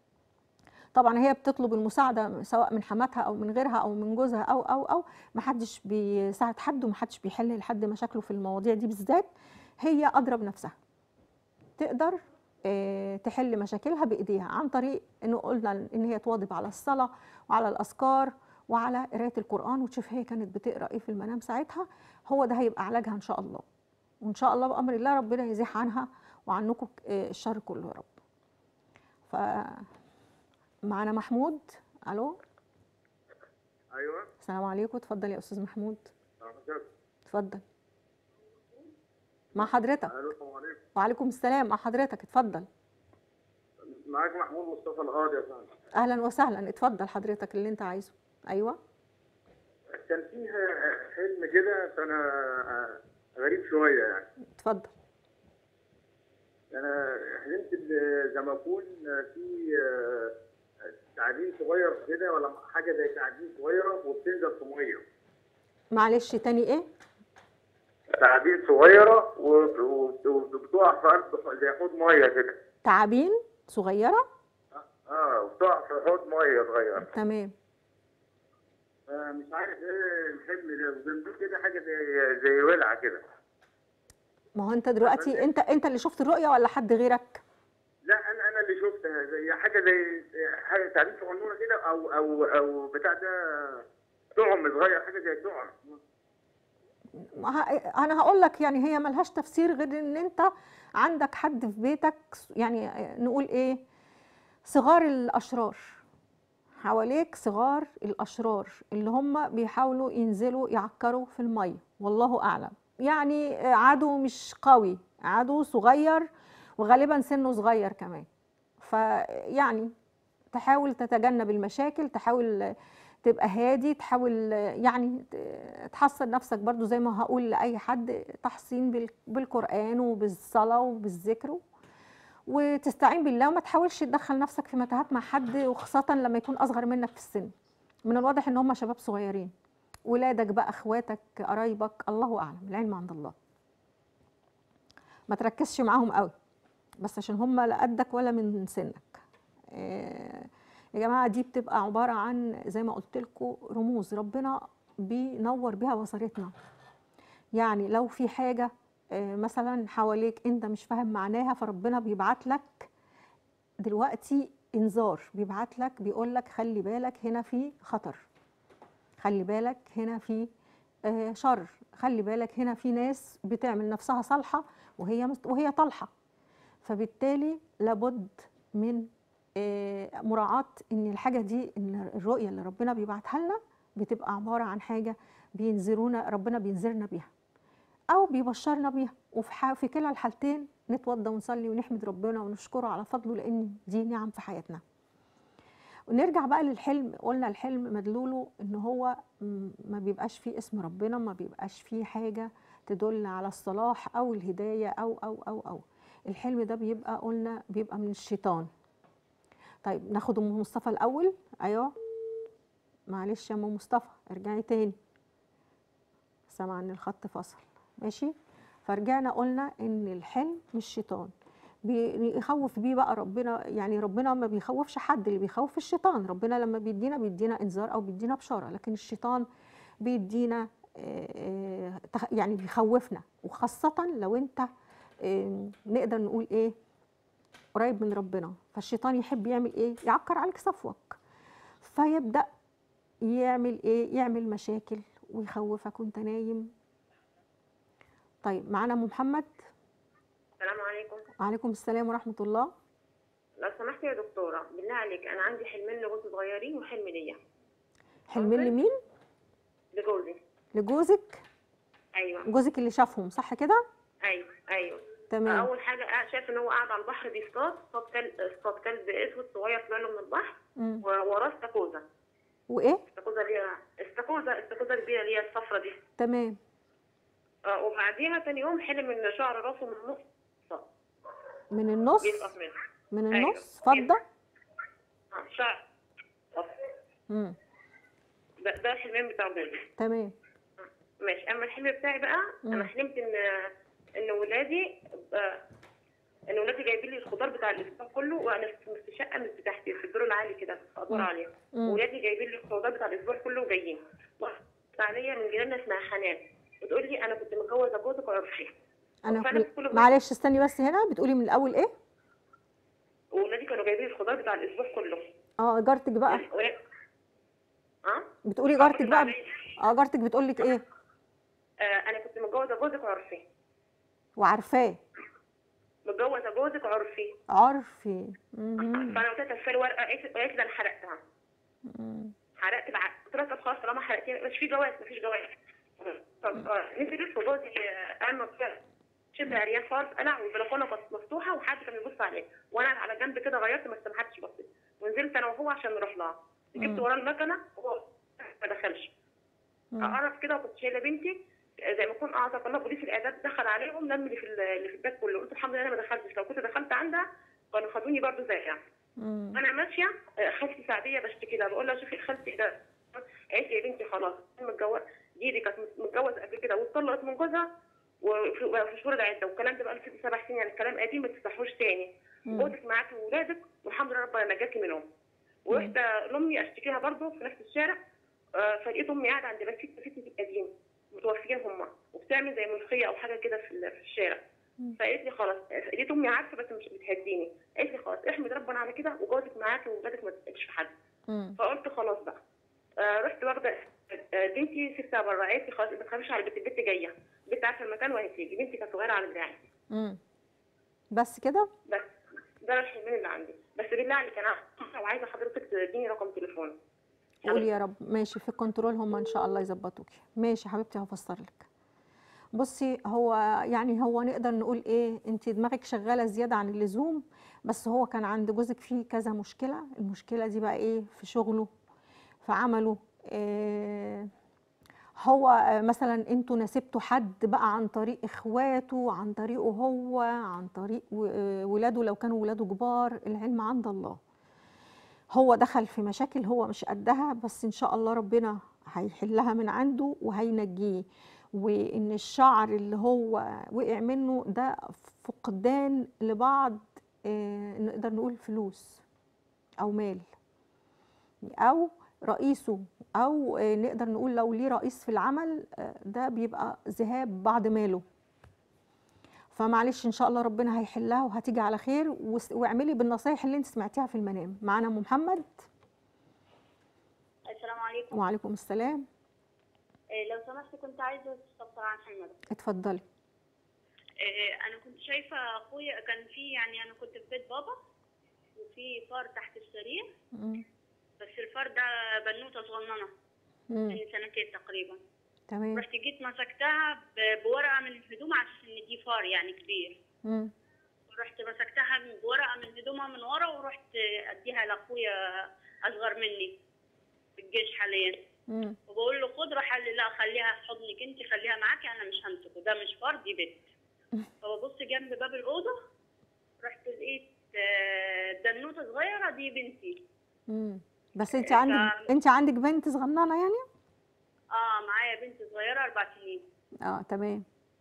Speaker 1: طبعا هي بتطلب المساعده سواء من حماتها او من غيرها او من جوزها او او او ما حدش بيساعد حد وما حدش بيحل لحد مشاكله في المواضيع دي بالذات هي ادرى بنفسها تقدر آه، تحل مشاكلها بايديها عن طريق انه قلنا ان هي تواظب على الصلاه وعلى الاذكار وعلى قرايه القران وتشوف هي كانت بتقرا ايه في المنام ساعتها هو ده هيبقى علاجها ان شاء الله وان شاء الله بامر الله ربنا يزيح عنها وعنكم آه، الشر كله يا رب ف معنا محمود الو
Speaker 6: ايوه
Speaker 1: السلام عليكم اتفضل يا استاذ محمود
Speaker 6: الو
Speaker 1: اتفضل مع حضرتك
Speaker 6: السلام عليكم
Speaker 1: وعليكم السلام مع حضرتك اتفضل
Speaker 6: معاك محمود مصطفى القاضي يا فندم
Speaker 1: اهلا وسهلا اتفضل حضرتك اللي انت عايزه ايوه
Speaker 6: كان فيه حلم كده فانا غريب شويه يعني
Speaker 1: اتفضل
Speaker 6: انا حلمت ب- زي ما اكون في تعابين صغير كده ولا حاجه زي تعابين صغيره وبتنزل في ميه
Speaker 1: معلش تاني ايه
Speaker 6: تعابين صغيره و- و- وبتقع في قلب زي حوض ميه كده
Speaker 1: تعابين صغيره
Speaker 6: اه وبتقع في حوض ميه صغير
Speaker 1: تمام
Speaker 6: آه، مش عارف ايه الحلم ده وجنبيه كده حاجه زي زي ولعه كده
Speaker 1: ما هو انت دلوقتي انت انت اللي شفت الرؤيه ولا حد غيرك
Speaker 6: لا انا انا اللي شفتها زي حاجه زي حاجه تعبير صغنونه كده او او او بتاع ده طعم صغير حاجه زي طعم
Speaker 1: ما ه- انا هقول لك يعني هي ملهاش تفسير غير ان انت عندك حد في بيتك يعني نقول ايه صغار الاشرار حواليك صغار الاشرار اللي هم بيحاولوا ينزلوا يعكروا في الميه والله اعلم يعني عدو مش قوي عدو صغير وغالبا سنه صغير كمان فيعني تحاول تتجنب المشاكل تحاول تبقى هادي تحاول يعني ت- تحصن نفسك برضو زي ما هقول لأي حد تحصين بال- بالقرآن وبالصلاة وبالذكر وتستعين بالله وما تحاولش تدخل نفسك في متاهات مع حد وخاصة لما يكون أصغر منك في السن من الواضح إن هم شباب صغيرين ولادك بقى اخواتك قرايبك الله اعلم العلم عند الله ما تركزش معاهم قوي بس عشان هم لا قدك ولا من سنك آه، يا جماعه دي بتبقى عباره عن زي ما قلت لكم رموز ربنا بينور بيها بصيرتنا يعني لو في حاجه آه، مثلا حواليك انت مش فاهم معناها فربنا بيبعت لك دلوقتي انذار بيبعت لك بيقول لك خلي بالك هنا في خطر خلي بالك هنا في آه، شر خلي بالك هنا في ناس بتعمل نفسها صالحه وهي مست- وهي طالحه فبالتالي لابد من آه، مراعاه ان الحاجه دي ان الرؤيه اللي ربنا بيبعتها لنا بتبقى عباره عن حاجه بينذرونا ربنا بينذرنا بيها او بيبشرنا بيها وفي ح- في كلا الحالتين نتوضى ونصلي ونحمد ربنا ونشكره على فضله لان دي نعم في حياتنا ونرجع بقى للحلم قلنا الحلم مدلوله ان هو م- ما بيبقاش فيه اسم ربنا ما بيبقاش فيه حاجه تدل على الصلاح او الهدايه او او او او الحلم ده بيبقى قلنا بيبقى من الشيطان طيب ناخد ام مصطفى الاول ايوه معلش يا ام مصطفى ارجعي تاني سامعه ان الخط فصل ماشي فرجعنا قلنا ان الحلم مش شيطان بيخوف بيه بقى ربنا يعني ربنا ما بيخوفش حد اللي بيخوف الشيطان ربنا لما بيدينا بيدينا انذار او بيدينا بشاره لكن الشيطان بيدينا آه، آه، تخ- يعني بيخوفنا وخاصه لو انت آه، نقدر نقول ايه قريب من ربنا فالشيطان يحب يعمل ايه يعكر عليك صفوك فيبدا يعمل ايه يعمل مشاكل ويخوفك وانت نايم طيب معانا ام محمد
Speaker 3: السلام عليكم
Speaker 1: وعليكم السلام ورحمه الله
Speaker 3: لو سمحت يا دكتوره بالله عليك انا عندي حلمين لغوص صغيرين وحلم ليا
Speaker 1: حلمين
Speaker 3: ممكن؟
Speaker 1: لمين
Speaker 3: لجوزي
Speaker 1: لجوزك
Speaker 3: ايوه
Speaker 1: جوزك اللي شافهم صح كده
Speaker 3: ايوه ايوه
Speaker 1: تمام
Speaker 3: اول حاجه قاعد- شايف ان هو قاعد على البحر بيصطاد اصطاد كلب اصطاد كلب اسود صغير طلع له من البحر
Speaker 1: مم.
Speaker 3: ووراه استاكوزا
Speaker 1: وايه
Speaker 3: استاكوزا ليها استاكوزا استاكوزا كبيره اللي هي الصفرة دي
Speaker 1: تمام
Speaker 3: آه، وبعديها تاني يوم حلم ان شعر راسه من النص
Speaker 1: من النص
Speaker 3: بيسقط منه
Speaker 1: من
Speaker 3: أيوة.
Speaker 1: النص فضه
Speaker 3: آه، شعر
Speaker 1: مم.
Speaker 3: ده ده الحلمين بتاع جوزي
Speaker 1: تمام
Speaker 3: ماشي اما الحلم بتاعي بقى
Speaker 1: مم.
Speaker 3: انا حلمت ان ان ولادي آه، ان ولادي جايبين لي الخضار بتاع الاسبوع كله وانا في في شقه مش بتاعتي في الدور العالي كده في ادوار
Speaker 1: مم.
Speaker 3: عاليه
Speaker 1: مم.
Speaker 3: ولادي جايبين لي الخضار بتاع الاسبوع كله وجايين واحده عليا من جيراننا اسمها حنان بتقول لي انا كنت متجوزه جوزك وعرفي
Speaker 1: انا
Speaker 3: فأنا
Speaker 1: كل-
Speaker 3: في كل-
Speaker 1: معلش استني بس هنا بتقولي من الاول ايه
Speaker 3: وولادي كانوا جايبين لي الخضار بتاع الاسبوع كله
Speaker 1: اه جارتك بقى
Speaker 3: وهي- اه
Speaker 1: بتقولي جارتك بقى
Speaker 3: عليا.
Speaker 1: اه جارتك بتقول لك ايه
Speaker 3: آه انا كنت متجوزه جوزك عرفي
Speaker 1: وعارفاه
Speaker 3: متجوزه جوزك عرفي
Speaker 1: عرفي مهم.
Speaker 3: فانا قلت لها تفسري ورقه قالت قالت لي انا حرقتها
Speaker 1: مم.
Speaker 3: حرقت العقد قلت لها طب خلاص طالما حرقتي مش في جواز مفيش جواز طب آه، نزلت وجوزي آه، قام كده شبه عريان خالص قلع والبلكونه كانت مفتوحه وحد كان بيبص عليه وانا على جنب كده غيرت بس ما حدش بص ونزلت انا وهو عشان نروح لها جبت
Speaker 1: مم.
Speaker 3: وراه المكنه وهو ما دخلش
Speaker 1: مم.
Speaker 3: اقرب كده وكنت شايله بنتي زي ما يكون اعتق الله بوليس الاعداد دخل عليهم لم اللي في ال- اللي في البيت كله قلت الحمد لله انا ما دخلتش لو كنت دخلت عندها كانوا خدوني برضه زيها
Speaker 1: مم.
Speaker 3: انا ماشيه آه، خالتي سعديه بشتكي لها بقول لها شوفي خالتي ده قالت لي يا بنتي خلاص أنا متجوزه دي دي كانت متجوزه قبل كده واتطلقت من جوزها وفي وفي شهور العده والكلام ده بقى له ست سبع سنين يعني الكلام قديم ما تفتحوش تاني
Speaker 1: مم.
Speaker 3: جوزك معاكي واولادك والحمد لله ربنا نجاكي منهم ورحت لامي اشتكيها برضه في نفس الشارع آه، فلقيت امي قاعده عند بيت ست ست القديم متوفيين هم وبتعمل زي ملوخيه او حاجه كده في ال- في الشارع فقالت لي خلاص لقيت امي عارفه بس مش بتهديني قالت لي خلاص احمد ربنا على كده وجوزك معاكي وولادك ما تسالش في حد
Speaker 1: مم.
Speaker 3: فقلت خلاص بقى آه رحت واخده آه، بنتي سبتها بره قالت لي خلاص ما تخافيش على البنت البنت جايه البنت عارفه المكان وهتيجي بنتي كانت صغيره على دراعي
Speaker 1: مم. بس كده
Speaker 3: بس ده الحلمين اللي عندي بس بالله عليك انا وعايزه حضرتك تديني رقم تليفون
Speaker 1: قولي يا رب ماشي في الكنترول هم ان شاء الله يظبطوكي ماشي حبيبتي هفسر لك بصي هو يعني هو نقدر نقول ايه انت دماغك شغاله زياده عن اللزوم بس هو كان عند جوزك فيه كذا مشكله المشكله دي بقى ايه في شغله في عمله إيه هو آه، مثلا انتوا نسبتوا حد بقى عن طريق اخواته عن طريقه هو عن طريق و- آه، ولاده لو كانوا ولاده كبار العلم عند الله هو دخل في مشاكل هو مش قدها بس ان شاء الله ربنا هيحلها من عنده وهينجيه وان الشعر اللي هو وقع منه ده فقدان لبعض آه، نقدر نقول فلوس او مال او رئيسه او آه، نقدر نقول لو ليه رئيس في العمل آه، ده بيبقى ذهاب بعض ماله فمعلش ان شاء الله ربنا هيحلها وهتيجي على خير وس- واعملي بالنصايح اللي انت سمعتيها في المنام معانا ام محمد
Speaker 7: السلام عليكم
Speaker 1: وعليكم السلام
Speaker 7: إيه، لو سمحت كنت عايزه استفسر عن حمد
Speaker 1: اتفضلي
Speaker 7: إيه، انا كنت شايفه اخويا كان في يعني انا كنت في بيت بابا وفي فار تحت السرير
Speaker 1: مم.
Speaker 7: بس الفار ده بنوته صغننه
Speaker 1: مم.
Speaker 7: من سنتين تقريبا
Speaker 1: تمام
Speaker 7: رحت جيت مسكتها ب- بورقه من الهدوم على اساس ان دي فار يعني كبير
Speaker 1: مم.
Speaker 7: رحت مسكتها بورقه من هدومها من ورا ورحت اديها لاخويا اصغر مني في الجيش حاليا
Speaker 1: مم.
Speaker 7: وبقول له خد راح قال لي لا خليها في حضنك انت خليها معاكي انا مش همسكه ده مش فار دي بنت فببص جنب باب الاوضه رحت لقيت آه، دنوته صغيره دي بنتي
Speaker 1: مم. بس انت عندك انت عندك بنت صغننه يعني
Speaker 7: اه معايا بنت صغيره اربع سنين
Speaker 1: اه تمام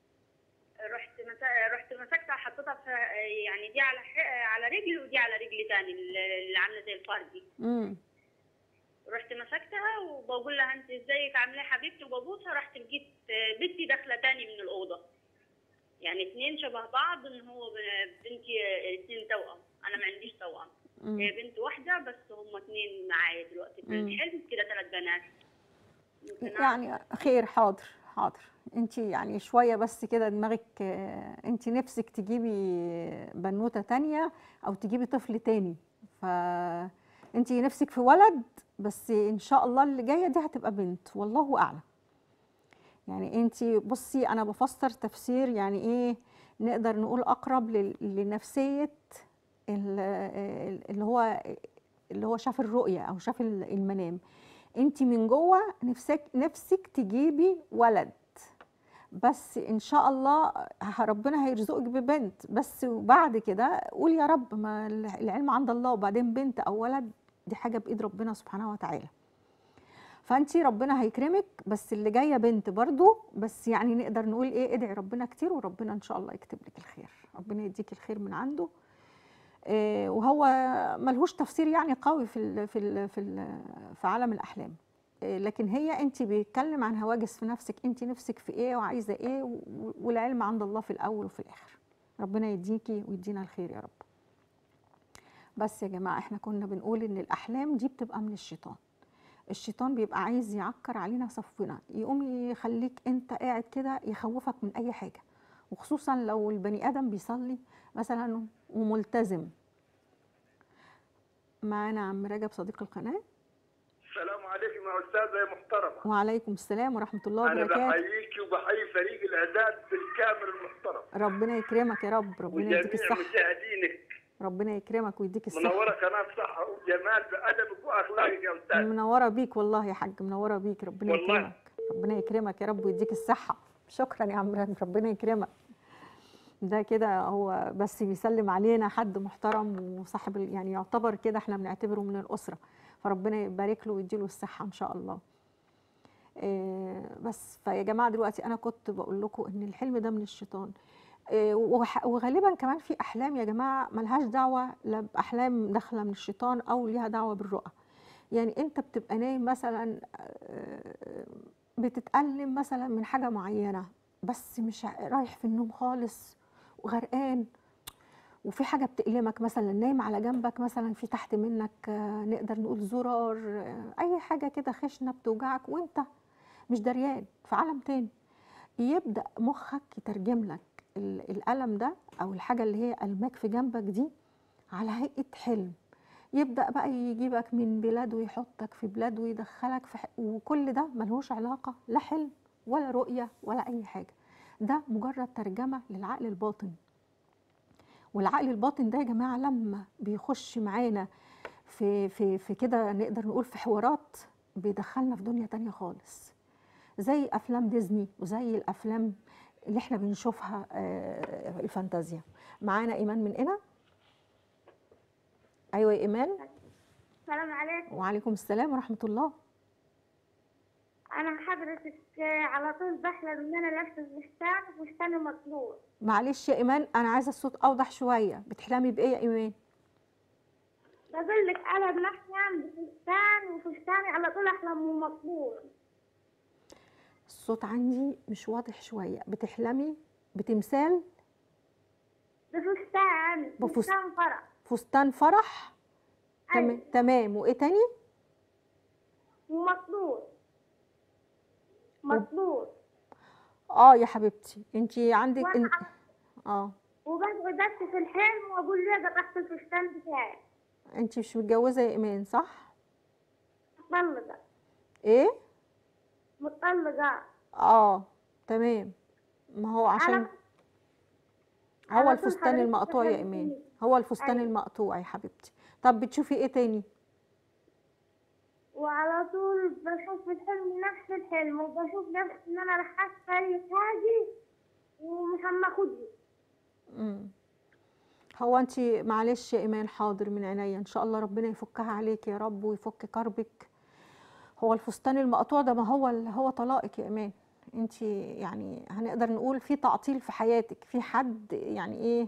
Speaker 7: رحت مسا... رحت مسكتها حطيتها في يعني دي على ح... على رجل ودي على رجل تاني اللي عامله زي الفار دي
Speaker 1: مم.
Speaker 7: رحت مسكتها وبقول لها انت ازيك عامله ايه يا حبيبتي وببوسها رحت لقيت آه، بنتي داخله تاني من الاوضه يعني اتنين شبه بعض ان هو ب- بنتي آه، اتنين توأم انا ما عنديش توأم
Speaker 1: مم.
Speaker 7: هي بنت واحده بس هم اتنين معايا دلوقتي في
Speaker 1: مم.
Speaker 7: الحلم كده ثلاث بنات ممكن
Speaker 1: يعني خير حاضر حاضر انت يعني شويه بس كده دماغك آه، انت نفسك تجيبي بنوته تانية او تجيبي طفل تاني فانت نفسك في ولد بس ان شاء الله اللي جايه دي هتبقى بنت والله اعلم يعني انت بصي انا بفسر تفسير يعني ايه نقدر نقول اقرب لل- لنفسيه ال- ال- اللي هو اللي هو شاف الرؤيه او شاف ال- المنام انت من جوه نفسك نفسك تجيبي ولد بس ان شاء الله ه- ربنا هيرزقك ببنت بس بعد كده قول يا رب ما العلم عند الله وبعدين بنت او ولد دي حاجه بايد ربنا سبحانه وتعالى فانت ربنا هيكرمك بس اللي جايه بنت برضو بس يعني نقدر نقول ايه ادعي ربنا كتير وربنا ان شاء الله يكتب لك الخير ربنا يديك الخير من عنده إيه وهو ملهوش تفسير يعني قوي في ال في ال في ال في عالم الاحلام إيه لكن هي انت بيتكلم عن هواجس في نفسك انت نفسك في ايه وعايزه ايه و- والعلم عند الله في الاول وفي الاخر ربنا يديكي ويدينا الخير يا رب بس يا جماعه احنا كنا بنقول ان الاحلام دي بتبقى من الشيطان الشيطان بيبقى عايز يعكر علينا صفنا يقوم يخليك انت قاعد كده يخوفك من اي حاجه وخصوصا لو البني ادم بيصلي مثلا وملتزم معانا عم رجب صديق القناه
Speaker 8: السلام عليكم يا استاذه يا محترمه
Speaker 1: وعليكم السلام ورحمه الله
Speaker 8: انا
Speaker 1: وبركاته
Speaker 8: بحييك وبحيي فريق الاعداد بالكامل المحترم
Speaker 1: ربنا يكرمك يا رب ربنا يديك
Speaker 8: وجميع
Speaker 1: الصحه
Speaker 8: مشاهدينك
Speaker 1: ربنا يكرمك ويديك الصحه
Speaker 8: منوره قناه صحه وجمال بادبك واخلاقك يا استاذ
Speaker 1: منوره بيك والله يا حاج منوره بيك ربنا
Speaker 8: والله.
Speaker 1: يكرمك ربنا يكرمك يا رب ويديك الصحه شكرا يا عم رجب ربنا يكرمك ده كده هو بس بيسلم علينا حد محترم وصاحب ال- يعني يعتبر كده احنا بنعتبره من الاسره فربنا يبارك له ويديله الصحه ان شاء الله إيه بس فيا جماعه دلوقتي انا كنت بقول لكم ان الحلم ده من الشيطان إيه وح- وغالبا كمان في احلام يا جماعه ملهاش دعوه لا باحلام داخله من الشيطان او ليها دعوه بالرؤى يعني انت بتبقى نايم مثلا آه، بتتألم مثلا من حاجة معينة بس مش ع- رايح في النوم خالص وغرقان وفي حاجة بتألمك مثلا نايم على جنبك مثلا في تحت منك آه، نقدر نقول زرار آه، أي حاجة كده خشنة بتوجعك وانت مش دريان في عالم تاني يبدأ مخك يترجم لك ال- الألم ده أو الحاجة اللي هي ألماك في جنبك دي على هيئة حلم يبدأ بقى يجيبك من بلاد ويحطك في بلاد ويدخلك في ح... وكل ده ملهوش علاقة لا حلم ولا رؤية ولا أي حاجة ده مجرد ترجمة للعقل الباطن والعقل الباطن ده يا جماعة لما بيخش معانا في في في كده نقدر نقول في حوارات بيدخلنا في دنيا تانية خالص زي أفلام ديزني وزي الأفلام اللي احنا بنشوفها آه، الفانتازيا معانا إيمان من هنا أيوة يا إيمان
Speaker 5: السلام عليكم
Speaker 1: وعليكم السلام ورحمة الله
Speaker 5: انا حضرتك على طول بحلم ان انا لابسه فستان وفستاني مطلوع
Speaker 1: معلش يا إيمان أنا عايزة الصوت أوضح شوية بتحلمي بإيه يا إيمان؟
Speaker 5: بقول لك انا بنحلم بفستان وفستاني على طول احلم مطلوع
Speaker 1: الصوت عندي مش واضح شوية بتحلمي بتمثال
Speaker 5: بفستان
Speaker 1: بفست-
Speaker 5: فستان فرح
Speaker 1: فستان فرح تمام
Speaker 5: أيوة.
Speaker 1: تمام وإيه تاني؟
Speaker 5: ومطلوع مطلوع
Speaker 1: آه يا حبيبتي أنتي عندك
Speaker 5: وأنا
Speaker 1: إن...
Speaker 5: على-
Speaker 1: آه
Speaker 5: وبقعد ابكي في الحلم واقول ليه قطعت الفستان بتاعي
Speaker 1: أنتي مش متجوزة يا إيمان صح؟
Speaker 5: مطلقه
Speaker 1: إيه؟
Speaker 5: مطلقه
Speaker 1: آه تمام ما هو عشان
Speaker 5: أنا-
Speaker 1: هو
Speaker 5: على طول
Speaker 1: الفستان
Speaker 5: حضرتك
Speaker 1: المقطوع يا
Speaker 5: بحلم
Speaker 1: إيمان
Speaker 5: بيه.
Speaker 1: هو الفستان
Speaker 5: أيوة.
Speaker 1: المقطوع يا حبيبتي طب بتشوفي إيه تاني؟
Speaker 5: وعلى طول بشوف في الحلم نفس الحلم وبشوف نفس ان انا راح اشتري حاجه ومش هناخدني
Speaker 1: مم. هو انت معلش يا ايمان حاضر من عينيا ان شاء الله ربنا يفكها عليك يا رب ويفك كربك هو الفستان المقطوع ده ما هو ال- هو طلاقك يا ايمان انت يعني هنقدر نقول في تعطيل في حياتك في حد يعني ايه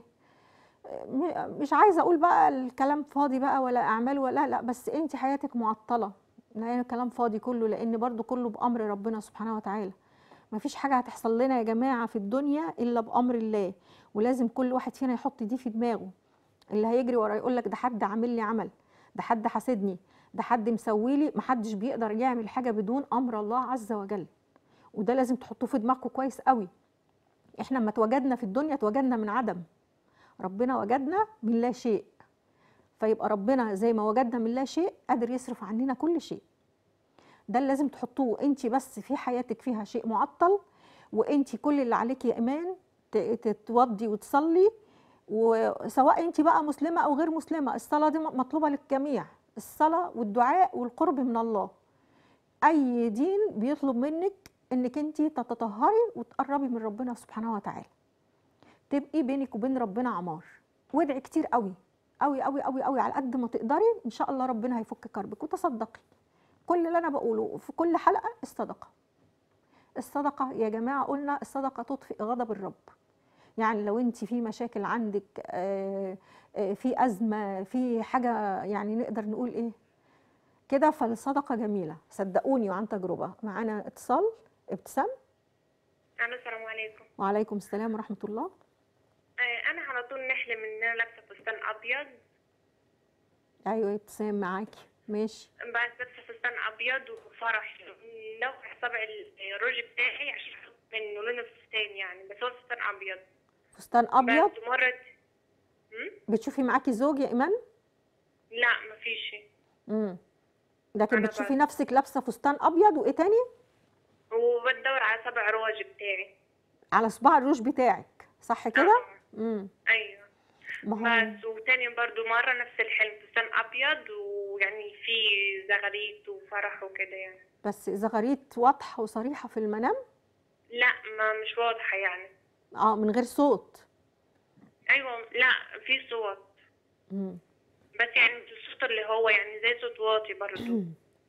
Speaker 1: م- مش عايزه اقول بقى الكلام فاضي بقى ولا اعمال ولا لا بس انت حياتك معطله يعني كلام فاضي كله لان برضو كله بامر ربنا سبحانه وتعالى ما فيش حاجه هتحصل لنا يا جماعه في الدنيا الا بامر الله ولازم كل واحد فينا يحط دي في دماغه اللي هيجري ورا يقول لك ده حد عامل لي عمل ده حد حاسدني ده حد مسوي لي محدش بيقدر يعمل حاجه بدون امر الله عز وجل وده لازم تحطوه في دماغكم كويس قوي احنا لما اتوجدنا في الدنيا اتوجدنا من عدم ربنا وجدنا من لا شيء فيبقى ربنا زي ما وجدنا من لا شيء قادر يصرف عننا كل شيء ده اللي لازم تحطوه انت بس في حياتك فيها شيء معطل وانت كل اللي عليك يا ايمان ت- تتوضي وتصلي وسواء انت بقى مسلمه او غير مسلمه الصلاه دي مطلوبه للجميع الصلاه والدعاء والقرب من الله اي دين بيطلب منك انك انت تتطهري وتقربي من ربنا سبحانه وتعالى تبقي بينك وبين ربنا عمار وادعي كتير قوي قوي قوي قوي قوي على قد ما تقدري ان شاء الله ربنا هيفك كربك وتصدقي كل اللي انا بقوله في كل حلقه الصدقه الصدقه يا جماعه قلنا الصدقه تطفئ غضب الرب يعني لو انت في مشاكل عندك آه، آه، في ازمه في حاجه يعني نقدر نقول ايه كده فالصدقه جميله صدقوني وعن تجربه معانا اتصال ابتسام
Speaker 3: الو السلام عليكم
Speaker 1: وعليكم السلام ورحمه الله
Speaker 3: آه، انا على طول نحلم ان انا لابسه فستان ابيض
Speaker 1: ايوه يا ابتسام معاكي ماشي
Speaker 3: بعد لابسه فستان فستان ابيض وفرح لو صبع الروج بتاعي عشان أحط منه لون الفستان يعني بس هو فستان ابيض
Speaker 1: فستان ابيض
Speaker 3: بس مرة مم؟
Speaker 1: بتشوفي معاكي زوج يا ايمان
Speaker 3: لا مفيش
Speaker 1: امم لكن
Speaker 3: أنا
Speaker 1: بتشوفي
Speaker 3: بس.
Speaker 1: نفسك لابسه فستان ابيض وايه تاني
Speaker 3: وبدور على صبع الروج بتاعي
Speaker 1: على صباع الروج بتاعك صح كده
Speaker 3: آه،
Speaker 1: امم
Speaker 3: ايوه
Speaker 1: ما هو
Speaker 3: بس وتاني برضو مرة نفس الحلم فستان ابيض ويعني في زغاريت وفرح وكده يعني
Speaker 1: بس زغاريت واضحه وصريحه في المنام
Speaker 3: لا ما مش واضحة يعني
Speaker 1: اه من غير صوت
Speaker 3: ايوه لا في صوت
Speaker 1: امم
Speaker 3: بس يعني مش الصوت اللي هو يعني زي صوت واطي برضو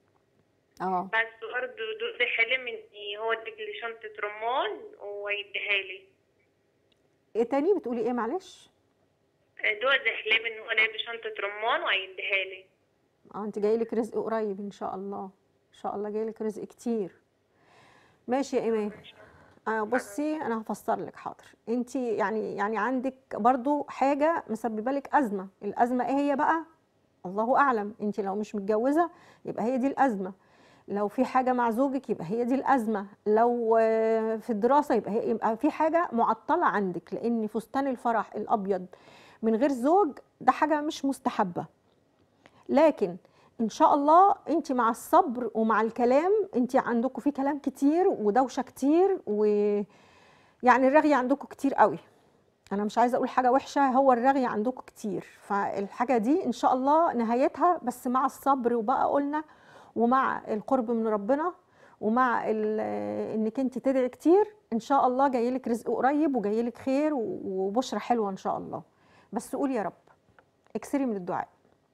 Speaker 1: اه
Speaker 3: بس برضه دول حلم ان هو اديك لي شنطة رمان ويديها لي
Speaker 1: ايه تاني بتقولي ايه معلش
Speaker 3: دول زي حلم ان هو لابس شنطة رمان وهيديها لي
Speaker 1: اه انت جايلك رزق قريب ان شاء الله ان شاء الله جايلك رزق كتير ماشي يا ايمان آه بصي انا هفسر لك حاضر انت يعني يعني عندك برضو حاجه مسببه لك ازمه الازمه ايه هي بقى الله اعلم انت لو مش متجوزه يبقى هي دي الازمه لو في حاجه مع زوجك يبقى هي دي الازمه لو آه، في الدراسه يبقى هي يبقى في حاجه معطله عندك لان فستان الفرح الابيض من غير زوج ده حاجه مش مستحبه لكن ان شاء الله انت مع الصبر ومع الكلام انت عندكم في كلام كتير ودوشه كتير و يعني الرغي عندكم كتير قوي انا مش عايزه اقول حاجه وحشه هو الرغي عندكم كتير فالحاجه دي ان شاء الله نهايتها بس مع الصبر وبقى قلنا ومع القرب من ربنا ومع ال- انك انت تدعي كتير ان شاء الله جايلك رزق قريب وجايلك خير و- وبشرى حلوه ان شاء الله بس قول يا رب اكسري من الدعاء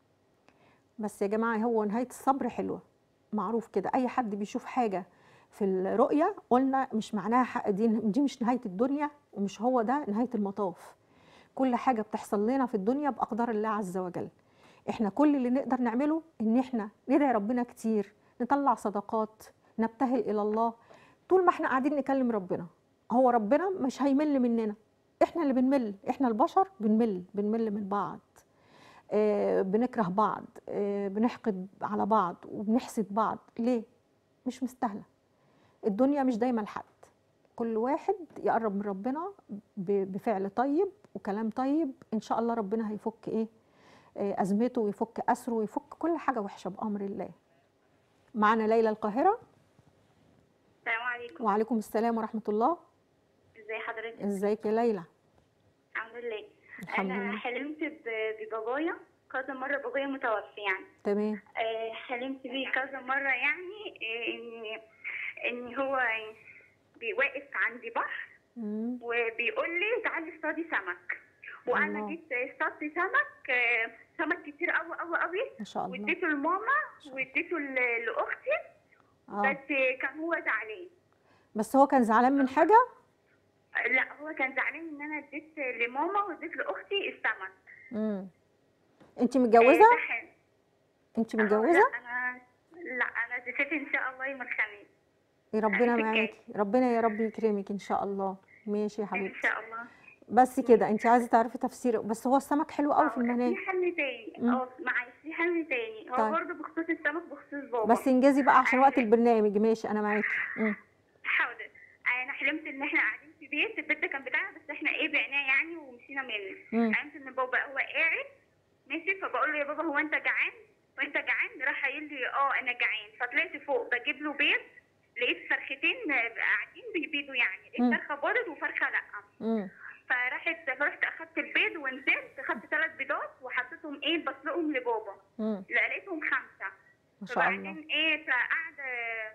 Speaker 1: بس يا جماعه هو نهايه الصبر حلوه معروف كده اي حد بيشوف حاجه في الرؤيه قلنا مش معناها حق دي دي مش نهايه الدنيا ومش هو ده نهايه المطاف كل حاجه بتحصل لنا في الدنيا باقدار الله عز وجل احنا كل اللي نقدر نعمله ان احنا ندعي ربنا كتير نطلع صدقات نبتهل الى الله طول ما احنا قاعدين نكلم ربنا هو ربنا مش هيمل مننا احنا اللي بنمل احنا البشر بنمل بنمل من بعض آه، بنكره بعض آه، بنحقد على بعض وبنحسد بعض ليه مش مستاهله الدنيا مش دايما لحد كل واحد يقرب من ربنا ب- بفعل طيب وكلام طيب ان شاء الله ربنا هيفك ايه آه، ازمته ويفك اسره ويفك كل حاجه وحشه بامر الله معنا ليلى القاهره
Speaker 5: السلام عليكم
Speaker 1: وعليكم السلام ورحمه الله
Speaker 5: ازي حضرتك
Speaker 1: ازيك يا ليلى
Speaker 5: الحمد لله
Speaker 1: الحمد
Speaker 5: انا
Speaker 1: لله
Speaker 5: حلمت ب- ببابايا كذا مره بابايا متوفي يعني
Speaker 1: تمام
Speaker 5: آه، حلمت بيه كذا مره يعني آه، ان ان هو بيواقف عندي بحر
Speaker 1: مم.
Speaker 5: وبيقول لي تعالي اصطادي سمك وانا
Speaker 1: الله.
Speaker 5: جيت اصطادت سمك آه، سمك كتير قوي قوي قوي
Speaker 1: ما شاء الله
Speaker 5: واديته لماما واديته ل- لاختي
Speaker 1: اه
Speaker 5: بس كان هو زعلان
Speaker 1: بس هو كان زعلان من حاجه
Speaker 5: لا هو كان زعلان ان انا اديت لماما واديت لاختي السمك
Speaker 1: امم انت
Speaker 5: آه،
Speaker 1: متجوزه
Speaker 5: ده حلو.
Speaker 1: انت
Speaker 5: آه،
Speaker 1: متجوزه
Speaker 5: لا انا لا انا زفافي ان شاء الله يوم الخميس
Speaker 1: إيه ربنا
Speaker 5: الجاي.
Speaker 1: معاكي ربنا يا رب يكرمك ان شاء الله ماشي يا
Speaker 5: ان
Speaker 1: حبيبتي
Speaker 5: شاء الله
Speaker 1: بس كده انت عايزه تعرفي تفسيره بس هو السمك حلو قوي في
Speaker 5: آه،
Speaker 1: المنام
Speaker 5: في حل تاني
Speaker 1: مم.
Speaker 5: اه معلش في حل تاني هو
Speaker 1: طيب.
Speaker 5: برضه بخصوص السمك بخصوص بابا
Speaker 1: بس انجزي بقى عشان وقت
Speaker 5: آه.
Speaker 1: البرنامج ماشي انا معاكي مم.
Speaker 5: حاضر انا حلمت ان احنا قاعدين في بيت البيت ده كان بتاعنا بس احنا ايه بعناه يعني ومشينا منه
Speaker 1: مم.
Speaker 5: حلمت ان بابا هو قاعد ماشي فبقول له يا بابا هو انت جعان وانت جعان راح قايل لي اه انا جعان فطلعت فوق بجيب له بيض لقيت فرختين آه، قاعدين بيبيضوا يعني
Speaker 1: مم.
Speaker 5: لقيت فرخه بيضت وفرخه لا
Speaker 1: مم.
Speaker 5: فرحت فرحت اخدت البيض ونزلت اخدت ثلاث بيضات وحطيتهم ايه بسلقهم لبابا
Speaker 1: مم.
Speaker 5: لا لقيتهم خمسه
Speaker 1: ما شاء الله
Speaker 5: فبعدين ايه فقعد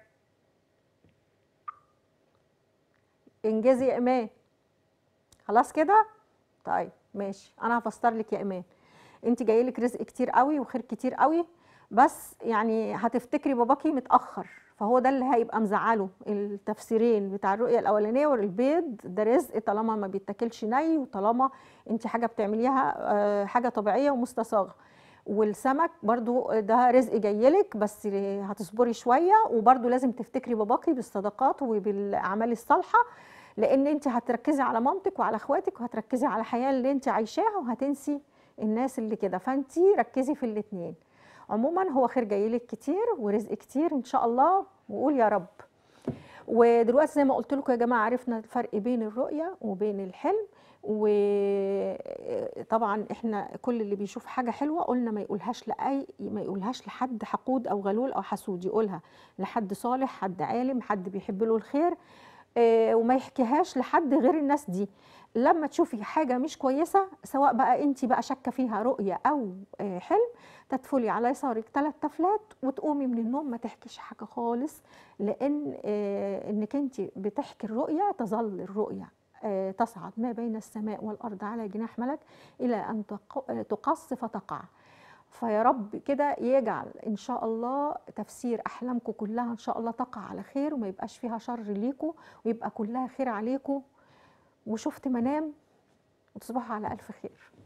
Speaker 1: انجزي يا ايمان خلاص كده طيب ماشي انا هفسر لك يا ايمان انت جاي لك رزق كتير قوي وخير كتير قوي بس يعني هتفتكري باباكي متاخر فهو ده اللي هيبقى مزعله التفسيرين بتاع الرؤيه الاولانيه والبيض ده رزق طالما ما بيتاكلش ني وطالما انت حاجه بتعمليها آه، حاجه طبيعيه ومستصاغه والسمك برضو ده رزق جايلك بس هتصبري شويه وبرضو لازم تفتكري باباكي بالصدقات وبالاعمال الصالحه لان انت هتركزي على مامتك وعلى اخواتك وهتركزي على الحياه اللي انت عايشاها وهتنسي الناس اللي كده فانت ركزي في الاثنين عموما هو خير جاي لك كتير ورزق كتير ان شاء الله وقول يا رب ودلوقتي زي ما قلت لكم يا جماعه عرفنا الفرق بين الرؤيه وبين الحلم وطبعا احنا كل اللي بيشوف حاجه حلوه قلنا ما يقولهاش لاي ما يقولهاش لحد حقود او غلول او حسود يقولها لحد صالح حد عالم حد بيحب له الخير آه، وما يحكيهاش لحد غير الناس دي لما تشوفي حاجه مش كويسه سواء بقى انت بقى شاكه فيها رؤيه او آه، حلم تدفلي على يسارك ثلاث تفلات وتقومي من النوم ما تحكيش حاجه خالص لان آه، انك انت بتحكي الرؤيه تظل الرؤيه آه، تصعد ما بين السماء والارض على جناح ملك الى ان تق- آه، تقص فتقع فيا رب كده يجعل ان شاء الله تفسير احلامكم كلها ان شاء الله تقع على خير وما يبقاش فيها شر ليكم ويبقى كلها خير عليكم وشفت منام وتصبحوا على الف خير